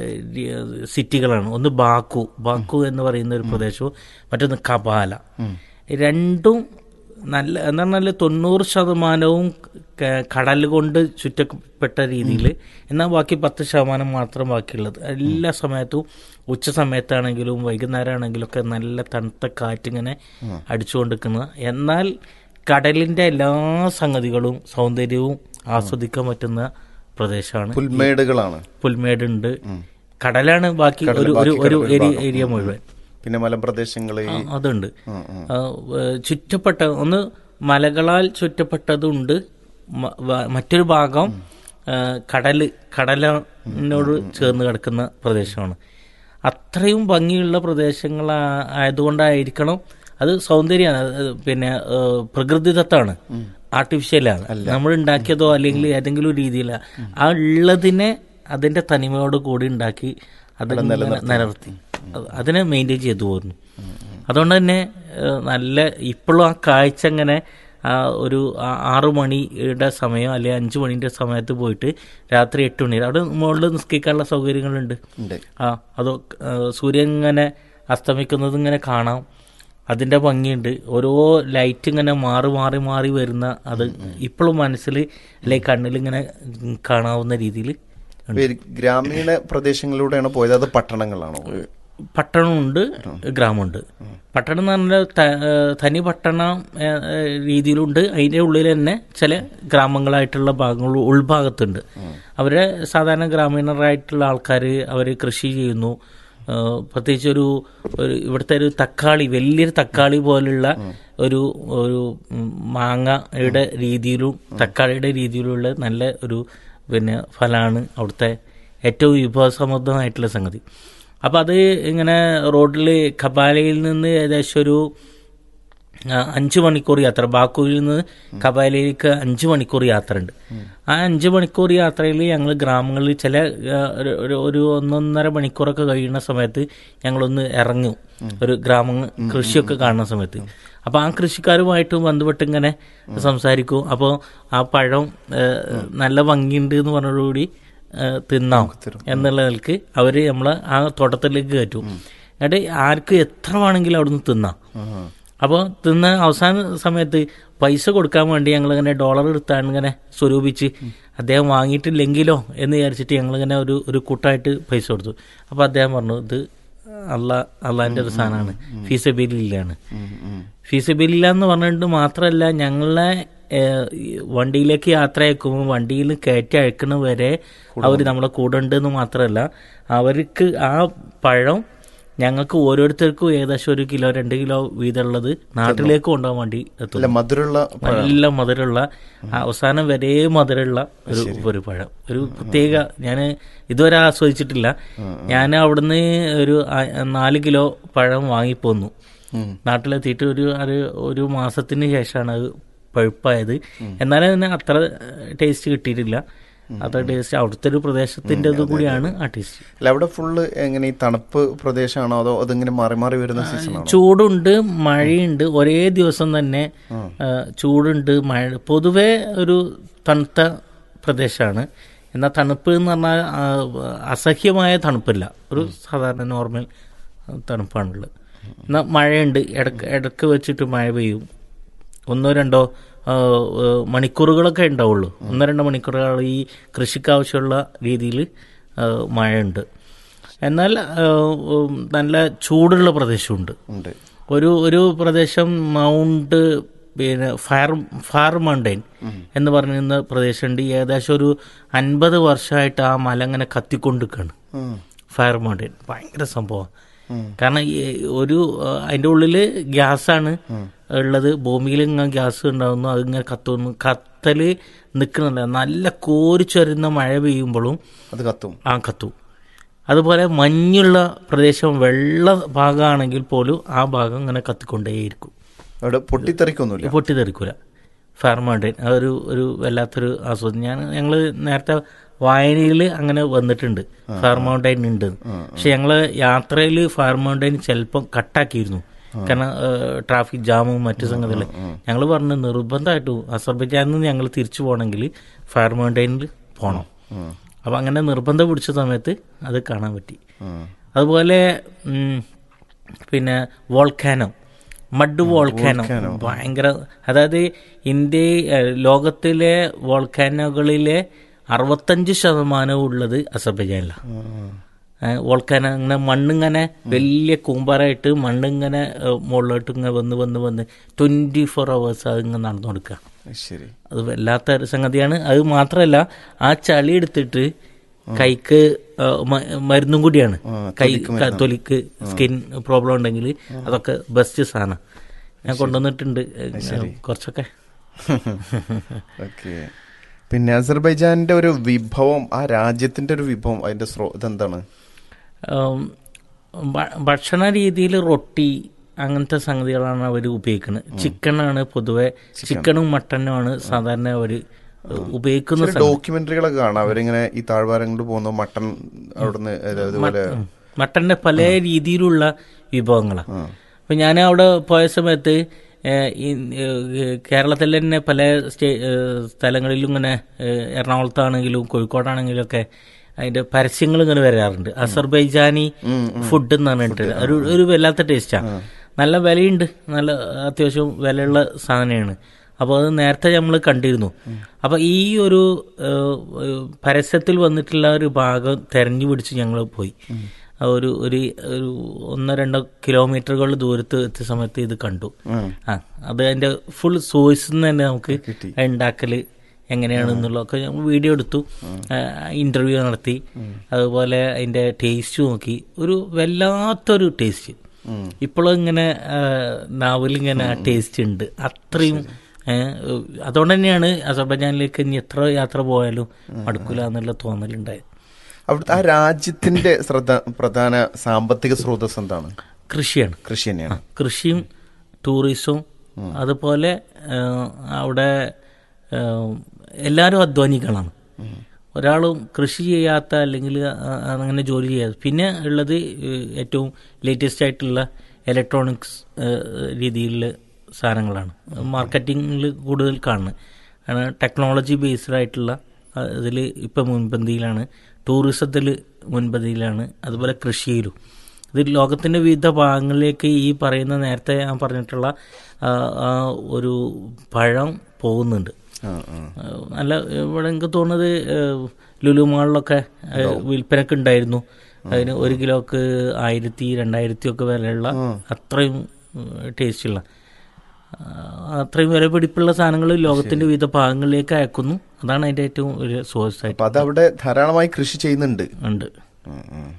ത- സിറ്റികളാണ് ഒന്ന് ബാക്കു ബാക്കു എന്ന് പറയുന്ന ഒരു പ്രദേശവും മറ്റൊന്ന് കപാല രണ്ടും നല്ല എന്ന് പറഞ്ഞാൽ തൊണ്ണൂറ് ശതമാനവും ക- കടൽ കൊണ്ട് ചുറ്റപ്പെട്ട രീതിയിൽ എന്നാൽ ബാക്കി പത്ത് ശതമാനം മാത്രം ബാക്കിയുള്ളത് എല്ലാ സമയത്തും ഉച്ച സമയത്താണെങ്കിലും വൈകുന്നേരം ആണെങ്കിലും ഒക്കെ നല്ല തണുത്ത കാറ്റിങ്ങനെ അടിച്ചുകൊണ്ടിരിക്കുന്നത് എന്നാൽ കടലിന്റെ എല്ലാ സംഗതികളും സൗന്ദര്യവും ആസ്വദിക്കാൻ പറ്റുന്ന പ്രദേശമാണ് പുൽമേടുകളാണ് പുൽമേടുണ്ട് കടലാണ് ബാക്കി ഒരു ഒരു ഒരു ഏരിയ ഏരിയ മുഴുവൻ പിന്നെ മലമ്പ്രദേശങ്ങള് ആ, അതുണ്ട് ആ, ഏഹ്, ചുറ്റപ്പെട്ട ഒന്ന് മലകളാൽ ചുറ്റപ്പെട്ടതുണ്ട് മ- വ- മറ്റൊരു ഭാഗം ഏഹ്, കടല് കടലിനോട് ചേർന്ന് കിടക്കുന്ന പ്രദേശമാണ് അത്രയും ഭംഗിയുള്ള പ്രദേശങ്ങൾ ആയതുകൊണ്ടായിരിക്കണം അത് സൗന്ദര്യമാണ് അത് പിന്നെ ഏഹ്, പ്രകൃതിദത്താണ് ആർട്ടിഫിഷ്യലാണ് നമ്മൾ ഉണ്ടാക്കിയതോ അല്ലെങ്കിൽ ഏതെങ്കിലും രീതിയില ആ ഉള്ളതിനെ അതിന്റെ തനിമയോട് കൂടി ഉണ്ടാക്കി അത് നിലനിർത്തി അത് അതിനെ മെയിൻറ്റെയിൻ ചെയ്തു പോരുന്നു അതുകൊണ്ട് തന്നെ ഏഹ്, നല്ല ഇപ്പോഴും ആ കാഴ്ച അങ്ങനെ ആ ഒരു ആ- ആറു മണിയുടെ സമയം അല്ലെങ്കിൽ അഞ്ചു മണിന്റെ സമയത്ത് പോയിട്ട് രാത്രി എട്ട് മണി അവിടെ മുകളിൽ നിസ്കരിക്കാനുള്ള സൗകര്യങ്ങളുണ്ട് ഉണ്ട് ആ അതോ ആ, സൂര്യൻ ഇങ്ങനെ അസ്തമിക്കുന്നത് ഇങ്ങനെ കാണാം അതിന്റെ ഭംഗിയുണ്ട് ഓരോ ലൈറ്റ് ഇങ്ങനെ മാറി മാറി മാറി വരുന്ന അത് ഇപ്പോഴും മനസ്സിൽ അല്ലെങ്കിൽ കണ്ണിൽ ഇങ്ങനെ കാണാവുന്ന രീതിയിൽ പേര് ഗ്രാമീണ പ്രദേശങ്ങളിലൂടെയാണ് പോയത് അത് പട്ടണങ്ങളാണോ പട്ടണമുണ്ട് ഗ്രാമമുണ്ട് പട്ടണം എന്ന് പറഞ്ഞാൽ ത- ഏഹ് തനി പട്ടണം ഏഹ്, ഏഹ്, രീതിയിലുണ്ട് അതിൻ്റെ ഉള്ളിൽ തന്നെ ചില ഗ്രാമങ്ങളായിട്ടുള്ള ഭാഗങ്ങൾ ഉൾഭാഗത്തുണ്ട് അവരെ സാധാരണ ഗ്രാമീണരായിട്ടുള്ള ആൾക്കാർ അവർ കൃഷി ചെയ്യുന്നു ഏഹ്, പ്രത്യേകിച്ച് ഒരു ഒരു ഇവിടുത്തെ ഒരു തക്കാളി വലിയൊരു തക്കാളി പോലുള്ള ഒരു ഒരു ഉം, മാങ്ങയുടെ രീതിയിലും തക്കാളിയുടെ രീതിയിലുള്ള നല്ല ഒരു പിന്നെ ഫലമാണ് അവിടുത്തെ ഏറ്റവും വിഭവസമൃദ്ധമായിട്ടുള്ള സംഗതി അപ്പം അത് ഇങ്ങനെ റോഡിൽ കപാലയിൽ നിന്ന് ഏകദേശം ഒരു ആ, അഞ്ച് മണിക്കൂർ യാത്ര ബാക്കുവിൽ നിന്ന് കപാലയിലേക്ക് അഞ്ച് മണിക്കൂർ യാത്ര ഉണ്ട് ആ അഞ്ച് മണിക്കൂർ യാത്രയിൽ ഞങ്ങൾ ഗ്രാമങ്ങളിൽ ചില ആ, ഒരു- ഒരു- ഒരു ഒന്നൊന്നര മണിക്കൂറൊക്കെ കഴിയുന്ന സമയത്ത് ഞങ്ങളൊന്ന് ഇറങ്ങും ഒരു ഗ്രാമ കൃഷിയൊക്കെ കാണുന്ന സമയത്ത് അപ്പോൾ ആ കൃഷിക്കാരുമായിട്ട് ബന്ധപ്പെട്ട് ഇങ്ങനെ സംസാരിക്കും അപ്പോൾ ആ പഴം ഏ, നല്ല ഭംഗിയുണ്ട് എന്ന് പറഞ്ഞതോടുകൂടി ഏ, തിന്നാം എന്നുള്ള നിലക്ക് അവർ നമ്മളെ ആ തോട്ടത്തിലേക്ക് കയറ്റും എന്നിട്ട് ആർക്ക് എത്ര വേണമെങ്കിലും അവിടുന്ന് തിന്നാം അപ്പോൾ തിന്ന അവസാന സമയത്ത് പൈസ കൊടുക്കാൻ വേണ്ടി ഞങ്ങളിങ്ങനെ ഡോളർ എടുത്താണ് ഇങ്ങനെ സ്വരൂപിച്ച് അദ്ദേഹം വാങ്ങിയിട്ടില്ലെങ്കിലോ എന്ന് വിചാരിച്ചിട്ട് ഞങ്ങളിങ്ങനെ ഒരു ഒരു കൂട്ടായിട്ട് പൈസ കൊടുത്തു അപ്പോൾ അദ്ദേഹം പറഞ്ഞു ഇത് അള്ളാ അള്ളാഹിൻ്റെ ഒരു സാധനമാണ് ഫീസബില്ലാണ് ഫീസബില്ല എന്ന് പറഞ്ഞിട്ട് മാത്രമല്ല ഞങ്ങളെ ഏഹ്, ഈ വണ്ടിയിലേക്ക് യാത്ര അയക്കുമ്പോൾ വണ്ടിയിൽ കയറ്റി അയക്കണ വരെ അവർ നമ്മളെ കൂടെ ഉണ്ടെന്ന് മാത്രമല്ല അവർക്ക് ആ പഴം ഞങ്ങൾക്ക് ഓരോരുത്തർക്കും ഏകദേശം ഒരു കിലോ രണ്ട് കിലോ വീതമുള്ളത് നാട്ടിലേക്ക് കൊണ്ടുപോകാൻ വേണ്ടി അല്ല എത്തും മധുരമുള്ള പഴം. നല്ല മധുരമുള്ള അവസാനം വരെ മധുരമുള്ള ഒരു ഒരു പഴം ഒരു പ്രത്യേക ഞാൻ ഇതുവരെ ആസ്വദിച്ചിട്ടില്ല ഞാൻ അവിടുന്ന് ഒരു ആ- നാല് കിലോ പഴം വാങ്ങിപ്പോന്നു ഉം. നാട്ടിലെത്തിയിട്ട് ഒരു ഒരു ഒരു മാസത്തിന് ശേഷമാണ് അത് പഴുപ്പായത് എന്നാലും അതിന് അത്ര ടേസ്റ്റ് കിട്ടിയിട്ടില്ല അത്ര ടേസ്റ്റ് അവിടുത്തെ ഒരു പ്രദേശത്തിന്റെ ഇത് കൂടിയാണ് ആ ടേസ്റ്റ് അല്ല അവിടെ ഫുള്ള് എങ്ങനെ ഈ തണുപ്പ് പ്രദേശമാണോ അതോ അതിങ്ങനെ മാറി മാറി വരുന്ന സീസണാണോ ചൂടുണ്ട് മഴയുണ്ട് ഒരേ ദിവസം തന്നെ ആ, ചൂടുണ്ട് മഴ പൊതുവെ ഒരു തണുത്ത പ്രദേശമാണ് എന്നാൽ തണുപ്പ് എന്ന് പറഞ്ഞാൽ ആ, അസഹ്യമായ തണുപ്പില്ല ഒരു സാധാരണ നോർമൽ തണുപ്പാണുള്ളത് എന്നാൽ മഴയുണ്ട് ഇടക്ക് ഇടക്ക് വെച്ചിട്ട് മഴ പെയ്യും ഒന്നോ രണ്ടോ ആ, ആ, മണിക്കൂറുകളൊക്കെ ഉണ്ടാവുള്ളൂ ഒന്നോ രണ്ടോ മണിക്കൂറുകൾ ഈ കൃഷിക്ക് ആവശ്യമുള്ള രീതിയിൽ മഴയുണ്ട് എന്നാൽ ആ, ഉം, നല്ല ചൂടുള്ള പ്രദേശമുണ്ട് ഉണ്ട് ഒരു ഒരു പ്രദേശം മൗണ്ട് പിന്നെ ഫയർ ഫയർ മൗണ്ടൈൻ എന്ന് പറയുന്ന പ്രദേശമുണ്ട് ഏകദേശം ഒരു അൻപത് വർഷമായിട്ട് ആ മല ഇങ്ങനെ കത്തിക്കൊണ്ടിരിക്കുകയാണ് ഉം. ഫയർ മൗണ്ടൈൻ ഭയങ്കര സംഭവം കാരണം ഈ ഒരു ആ, അതിന്റെ ഉള്ളില് ഗ്യാസാണ് ഉള്ളത് ഭൂമിയിൽ ഇങ്ങനെ ഗ്യാസ് ഉണ്ടാകുന്നു അതിങ്ങനെ കത്തുന്നു കത്തല് നിൽക്കുന്നില്ല നല്ല കോരിച്ചൊരുന്ന മഴ പെയ്യുമ്പോഴും അത് കത്തും ആ കത്തും അതുപോലെ മഞ്ഞുള്ള പ്രദേശം വെള്ള ഭാഗമാണെങ്കിൽ പോലും ആ ഭാഗം ഇങ്ങനെ കത്തിക്കൊണ്ടേയിരിക്കും അവിടെ പൊട്ടിത്തെറിക്കൊന്നുമില്ല പൊട്ടിത്തെറിക്കൂല ഫയർ മൗണ്ടൈൻ അതൊരു ഒരു വല്ലാത്തൊരു ആസ്വദം ഞാൻ ഞങ്ങൾ നേരത്തെ വായനയിൽ അങ്ങനെ വന്നിട്ടുണ്ട് ഫയർ മൗണ്ടൈൻ ഉണ്ട് പക്ഷെ ഞങ്ങള് യാത്രയിൽ ഫയർ മൗണ്ടൈൻ ചിലപ്പം കട്ടാക്കിയിരുന്നു കാരണം ട്രാഫിക് ജാമും മറ്റു സംഗതികളും ഞങ്ങൾ പറഞ്ഞു നിർബന്ധമായിട്ടും അസർബൈജാനിൽ നിന്ന് ഞങ്ങൾ തിരിച്ചു പോകണമെങ്കിൽ ഫയർ മൗണ്ടൈനിൽ പോകണം അപ്പം അങ്ങനെ നിർബന്ധം പിടിച്ച സമയത്ത് അത് കാണാൻ പറ്റി അതുപോലെ ഉം, പിന്നെ വോൾക്കാനോ മഡ് വോൾക്കാനോ ഭയങ്കര അതായത് ഇന്ത്യ ഏഹ്, ലോകത്തിലെ വോൾക്കാനോകളിലെ അറുപത്തഞ്ച് ശതമാനവും ഉള്ളത് അസർബൈജാനിലാണ് ഏഹ്, വോൾക്കാനോ ഇങ്ങനെ മണ്ണിങ്ങനെ വലിയ കൂമ്പാറായിട്ട് മണ്ണിങ്ങനെ ഏഹ്, മുകളിലോട്ട് ഇങ്ങനെ വന്ന് വന്ന് വന്ന് ട്വന്റി ഫോർ അവേഴ്സ് അത് ഇങ്ങനെ നടന്നു കൊടുക്കുക ശരി അത് വല്ലാത്ത ഒരു സംഗതിയാണ് അത് മാത്രമല്ല ആ ചളി എടുത്തിട്ട് കൈക്ക് ആ, മ- മരുന്നും കൂടിയാണ് കൈ ക- തൊലിക്ക് സ്കിൻ പ്രോബ്ലം ഉണ്ടെങ്കിൽ അതൊക്കെ ബെസ്റ്റ് സാധനം ഞാൻ കൊണ്ടുവന്നിട്ടുണ്ട് കുറച്ചൊക്കെ ഓക്കെ പിന്നെ അസർബൈജാന്റെ ഒരു വിഭവം ആ രാജ്യത്തിന്റെ ഒരു വിഭവം അതിന്റെ സ്രോ ഇതെന്താണ് ഉം, ഭ- ഭക്ഷണ രീതിയിൽ റൊട്ടി അങ്ങനത്തെ സംഗതികളാണ് അവർ ഉപയോഗിക്കുന്നത് ചിക്കനാണ് പൊതുവെ ചിക്കനും മട്ടനുമാണ് സാധാരണ അവർ ഉപയോഗിക്കുന്ന ചില ഡോക്യുമെന്ററികളൊക്കെ കാണാം അവരിങ്ങനെ ഈ താഴ്വാരങ്ങളിൽ പോകുന്ന മട്ടൺ അവിടുന്ന് അതുപോലെ മട്ടന്റെ പല രീതിയിലുള്ള വിഭവങ്ങളാണ് അപ്പൊ ഞാൻ അവിടെ പോയ സമയത്ത് ഏഹ്, ഈ, ഏഹ്, കേരളത്തിൽ തന്നെ പല സ്റ്റേ ഏഹ്, സ്ഥലങ്ങളിലും ഇങ്ങനെ ഏഹ്, എറണാകുളത്താണെങ്കിലും കോഴിക്കോടാണെങ്കിലും ഒക്കെ അതിന്റെ പരസ്യങ്ങൾ ഇങ്ങനെ വരാറുണ്ട് അസർബൈജാനി ഫുഡ് എന്ന് പറഞ്ഞിട്ട് ഒരു ഒരു വല്ലാത്ത ടേസ്റ്റാണ് നല്ല വിലയുണ്ട് നല്ല അത്യാവശ്യം വിലയുള്ള സാധനമാണ് അപ്പോൾ അത് നേരത്തെ നമ്മൾ കണ്ടിരുന്നു അപ്പോൾ ഈ ഒരു ഏഹ്, ഏഹ്, പരസ്യത്തിൽ വന്നിട്ടുള്ള ഒരു ഭാഗം തെരഞ്ഞു പിടിച്ച് ഞങ്ങൾ പോയി ആ ഒരു ഒരു ഒരു ഒന്നോ രണ്ടോ കിലോമീറ്ററുകൾ ദൂരത്ത് എത്തിയ സമയത്ത് ഇത് കണ്ടു ആ അത് അതിന്റെ ഫുൾ സോഴ്സിൽ നിന്ന് തന്നെ നമുക്ക് ഉണ്ടാക്കല് എങ്ങനെയാണെന്നുള്ളതൊക്കെ ഞങ്ങൾ വീഡിയോ എടുത്തു ഇന്റർവ്യൂ നടത്തി അതുപോലെ അതിന്റെ ടേസ്റ്റ് നോക്കി ഒരു വല്ലാത്തൊരു ടേസ്റ്റ് ഇപ്പോഴും ഇങ്ങനെ ആ, നാവിലിങ്ങനെ ആ ടേസ്റ്റ് ഉണ്ട് അത്രയും ഏഹ്, അതുകൊണ്ട് തന്നെയാണ് അസർബൈജാനിലേക്ക് ഇനി എത്ര യാത്ര പോയാലും മടുക്കില്ല എന്നുള്ള തോന്നലുണ്ടായത് അവിടുത്തെ ആ രാജ്യത്തിന്റെ ശ്രദ്ധ പ്രധാന സാമ്പത്തിക സ്രോതസ് എന്താണ് കൃഷിയാണ് കൃഷി തന്നെയാണ് കൃഷിയും ടൂറിസവും അതുപോലെ ആ, അവിടെ ആ, എല്ലാവരും അധ്വാനികളാണ് ഒരാളും കൃഷി ചെയ്യാത്ത അല്ലെങ്കിൽ ആ, അങ്ങനെ ജോലി ചെയ്യാത്ത പിന്നെ ഉള്ളത് ഏഹ്, ഏറ്റവും ലേറ്റസ്റ്റ് ആയിട്ടുള്ള ഇലക്ട്രോണിക്സ് രീതിയിലുള്ള സാധനങ്ങളാണ് മാർക്കറ്റിങ്ങിൽ കൂടുതൽ കാണുന്നത് കാരണം ടെക്നോളജി ബേസ്ഡ് ആയിട്ടുള്ള ഇതിൽ ഇപ്പം മുൻപന്തിയിലാണ് ടൂറിസത്തിൽ മുൻപന്തിയിലാണ് അതുപോലെ കൃഷിയിലും ഇത് ലോകത്തിന്റെ വിവിധ ഭാഗങ്ങളിലേക്ക് ഈ പറയുന്ന നേരത്തെ ഞാൻ പറഞ്ഞിട്ടുള്ള ആ, ആ ഒരു പഴം പോകുന്നുണ്ട് ആ, ആ. ആ, നല്ല ഇവിടെ എനിക്ക് തോന്നുന്നത് ഏഹ്, ലുലു മാളിലൊക്കെ ഏഹ്, വിൽപ്പനക്ക് ഉണ്ടായിരുന്നു അതിന് ഒരു കിലോക്ക് ആയിരത്തി രണ്ടായിരത്തി ഒക്കെ വിലയുള്ള അത്രയും ടേസ്റ്റുള്ള അത്രയും വില പിടിപ്പുള്ള സാധനങ്ങൾ ലോകത്തിന്റെ വിവിധ ഭാഗങ്ങളിലേക്ക് അയക്കുന്നു അതാണ് അതിന്റെ ഏറ്റവും ഒരു സോഴ്സ് ആയിട്ട് അപ്പൊ അത് അവിടെ ധാരാളമായി കൃഷി ചെയ്യുന്നുണ്ട് ഉണ്ട് ഉം, ഉം.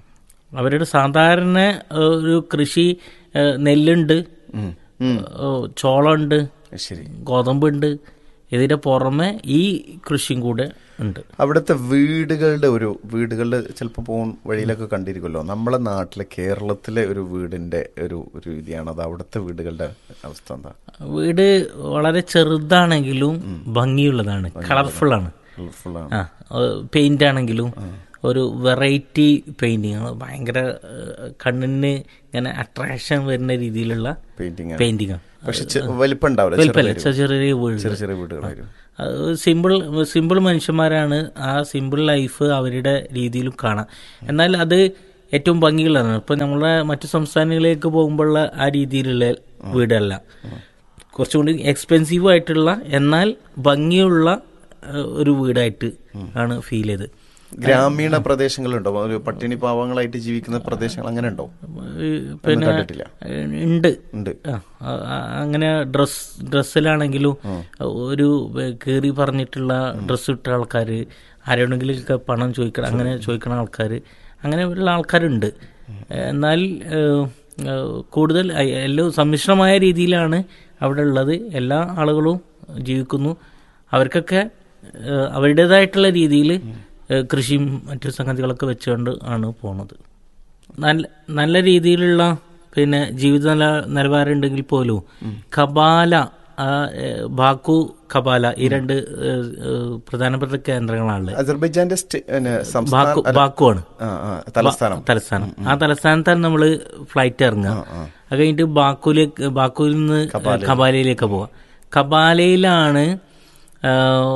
അവരുടെ സാധാരണ ഏഹ്, ഒരു കൃഷി ഏഹ്, നെല്ലുണ്ട് ഉം. ഉം. ഏഹ്, ചോളമുണ്ട് ശരി ഗോതമ്പുണ്ട് ഇതിന്റെ പുറമെ ഈ കൃഷിയും കൂടെ ഉണ്ട് അവിടുത്തെ വീടുകളുടെ ഒരു വീടുകളുടെ ചിലപ്പോൾ പോകും വഴിയിലൊക്കെ കണ്ടിരിക്കുമല്ലോ നമ്മളെ നാട്ടിലെ കേരളത്തിലെ ഒരു വീടിന്റെ ഒരു ഒരു രീതിയാണ് അത് അവിടുത്തെ വീടുകളുടെ അവസ്ഥ എന്താ വീട് വളരെ ചെറുതാണെങ്കിലും ഭംഗിയുള്ളതാണ് കളർഫുൾ ആണ് Colourful ആണ് ആ പെയിന്റ് ആണെങ്കിലും ഒരു വെറൈറ്റി പെയിന്റിങ് ഭയങ്കര ഏഹ്, കണ്ണിന് ഇങ്ങനെ അട്രാക്ഷൻ വരുന്ന രീതിയിലുള്ള പെയിന്റിങ് പെയിന്റിങ് ആണ് പക്ഷെ ചെ- വലിപ്പം ഉണ്ടാവില്ല വലിപ്പമല്ല ചെറുതായിരിക്കും. ചെറിയ ചെറിയ വീട് ചെറിയ ചെറിയ വീടുകളായിരുന്നു സിമ്പിൾ സിമ്പിൾ മനുഷ്യന്മാരാണ് ആ സിമ്പിൾ ലൈഫ് അവരുടെ രീതിയിലും കാണാം എന്നാൽ അത് ഏറ്റവും ഭംഗിയുള്ളതാണ് ഇപ്പൊ നമ്മളെ മറ്റു സംസ്ഥാനങ്ങളിലേക്ക് പോകുമ്പോഴുള്ള ആ രീതിയിലുള്ള വീടല്ല കുറച്ചുകൂടി എക്സ്പെൻസീവ് ആയിട്ടുള്ള എന്നാൽ ഭംഗിയുള്ള ഏഹ്, ഒരു വീടായിട്ട് ആണ് ഫീൽ ചെയ്ത് ഗ്രാമീണ പ്രദേശങ്ങളുണ്ടോ ഒരു പട്ടിണി പാവങ്ങളായിട്ട് ജീവിക്കുന്ന പ്രദേശങ്ങൾ അങ്ങനെ ഉണ്ടോ പിന്നെ കണ്ടിട്ടില്ല. ഏഹ്, ഉണ്ട് ഉണ്ട് ആ, ആ, ആ, അങ്ങനെ ഡ്രസ് ഡ്രസ്സിലാണെങ്കിലും ഒരു കീറി പറഞ്ഞിട്ടുള്ള ഡ്രസ്സ് ഇട്ട ആൾക്കാർ ആരോടെങ്കിലും ഒക്കെ പണം ചോദിക്കണം അങ്ങനെ ചോദിക്കണ ആൾക്കാർ അങ്ങനെ ഉള്ള ആൾക്കാരുണ്ട് എന്നാൽ ഏഹ്, ഏഹ്, കൂടുതൽ അ- എല്ലാം സമ്മിശ്രമായ രീതിയിലാണ് അവിടെ ഉള്ളത് എല്ലാ ആളുകളും ജീവിക്കുന്നു അവർക്കൊക്കെ ഏഹ്, അവരുടേതായിട്ടുള്ള രീതിയിൽ കൃഷിയും മറ്റു സംഗതികളൊക്കെ വെച്ചുകൊണ്ട് ആണ് പോണത് നല്ല നല്ല രീതിയിലുള്ള പിന്നെ ജീവിത നില നിലവാരം ഉണ്ടെങ്കിൽ പോലും കബാല ആ, ഏ, ബാക്കു കബാല ഈ രണ്ട് ഏ, ഏ, പ്രധാനപ്പെട്ട കേന്ദ്രങ്ങളാണ് അസർബൈജാന്റെ സ്റ്റേ- പിന്നെ ബാക്കു സംസ്ഥാന അല്ല, ബാക്കുവാണ് ആ, ആ, തലസ്ഥാനം തലസ്ഥാനം ആ തലസ്ഥാനത്താണ് നമ്മൾ ഫ്ലൈറ്റ് ഇറങ്ങുക അത് കഴിഞ്ഞിട്ട് ബാക്കുലേക്ക് ബാക്കുവിൽ നിന്ന് കബാലയിലേക്ക് പോവാം കബാലയിലാണ് ആ,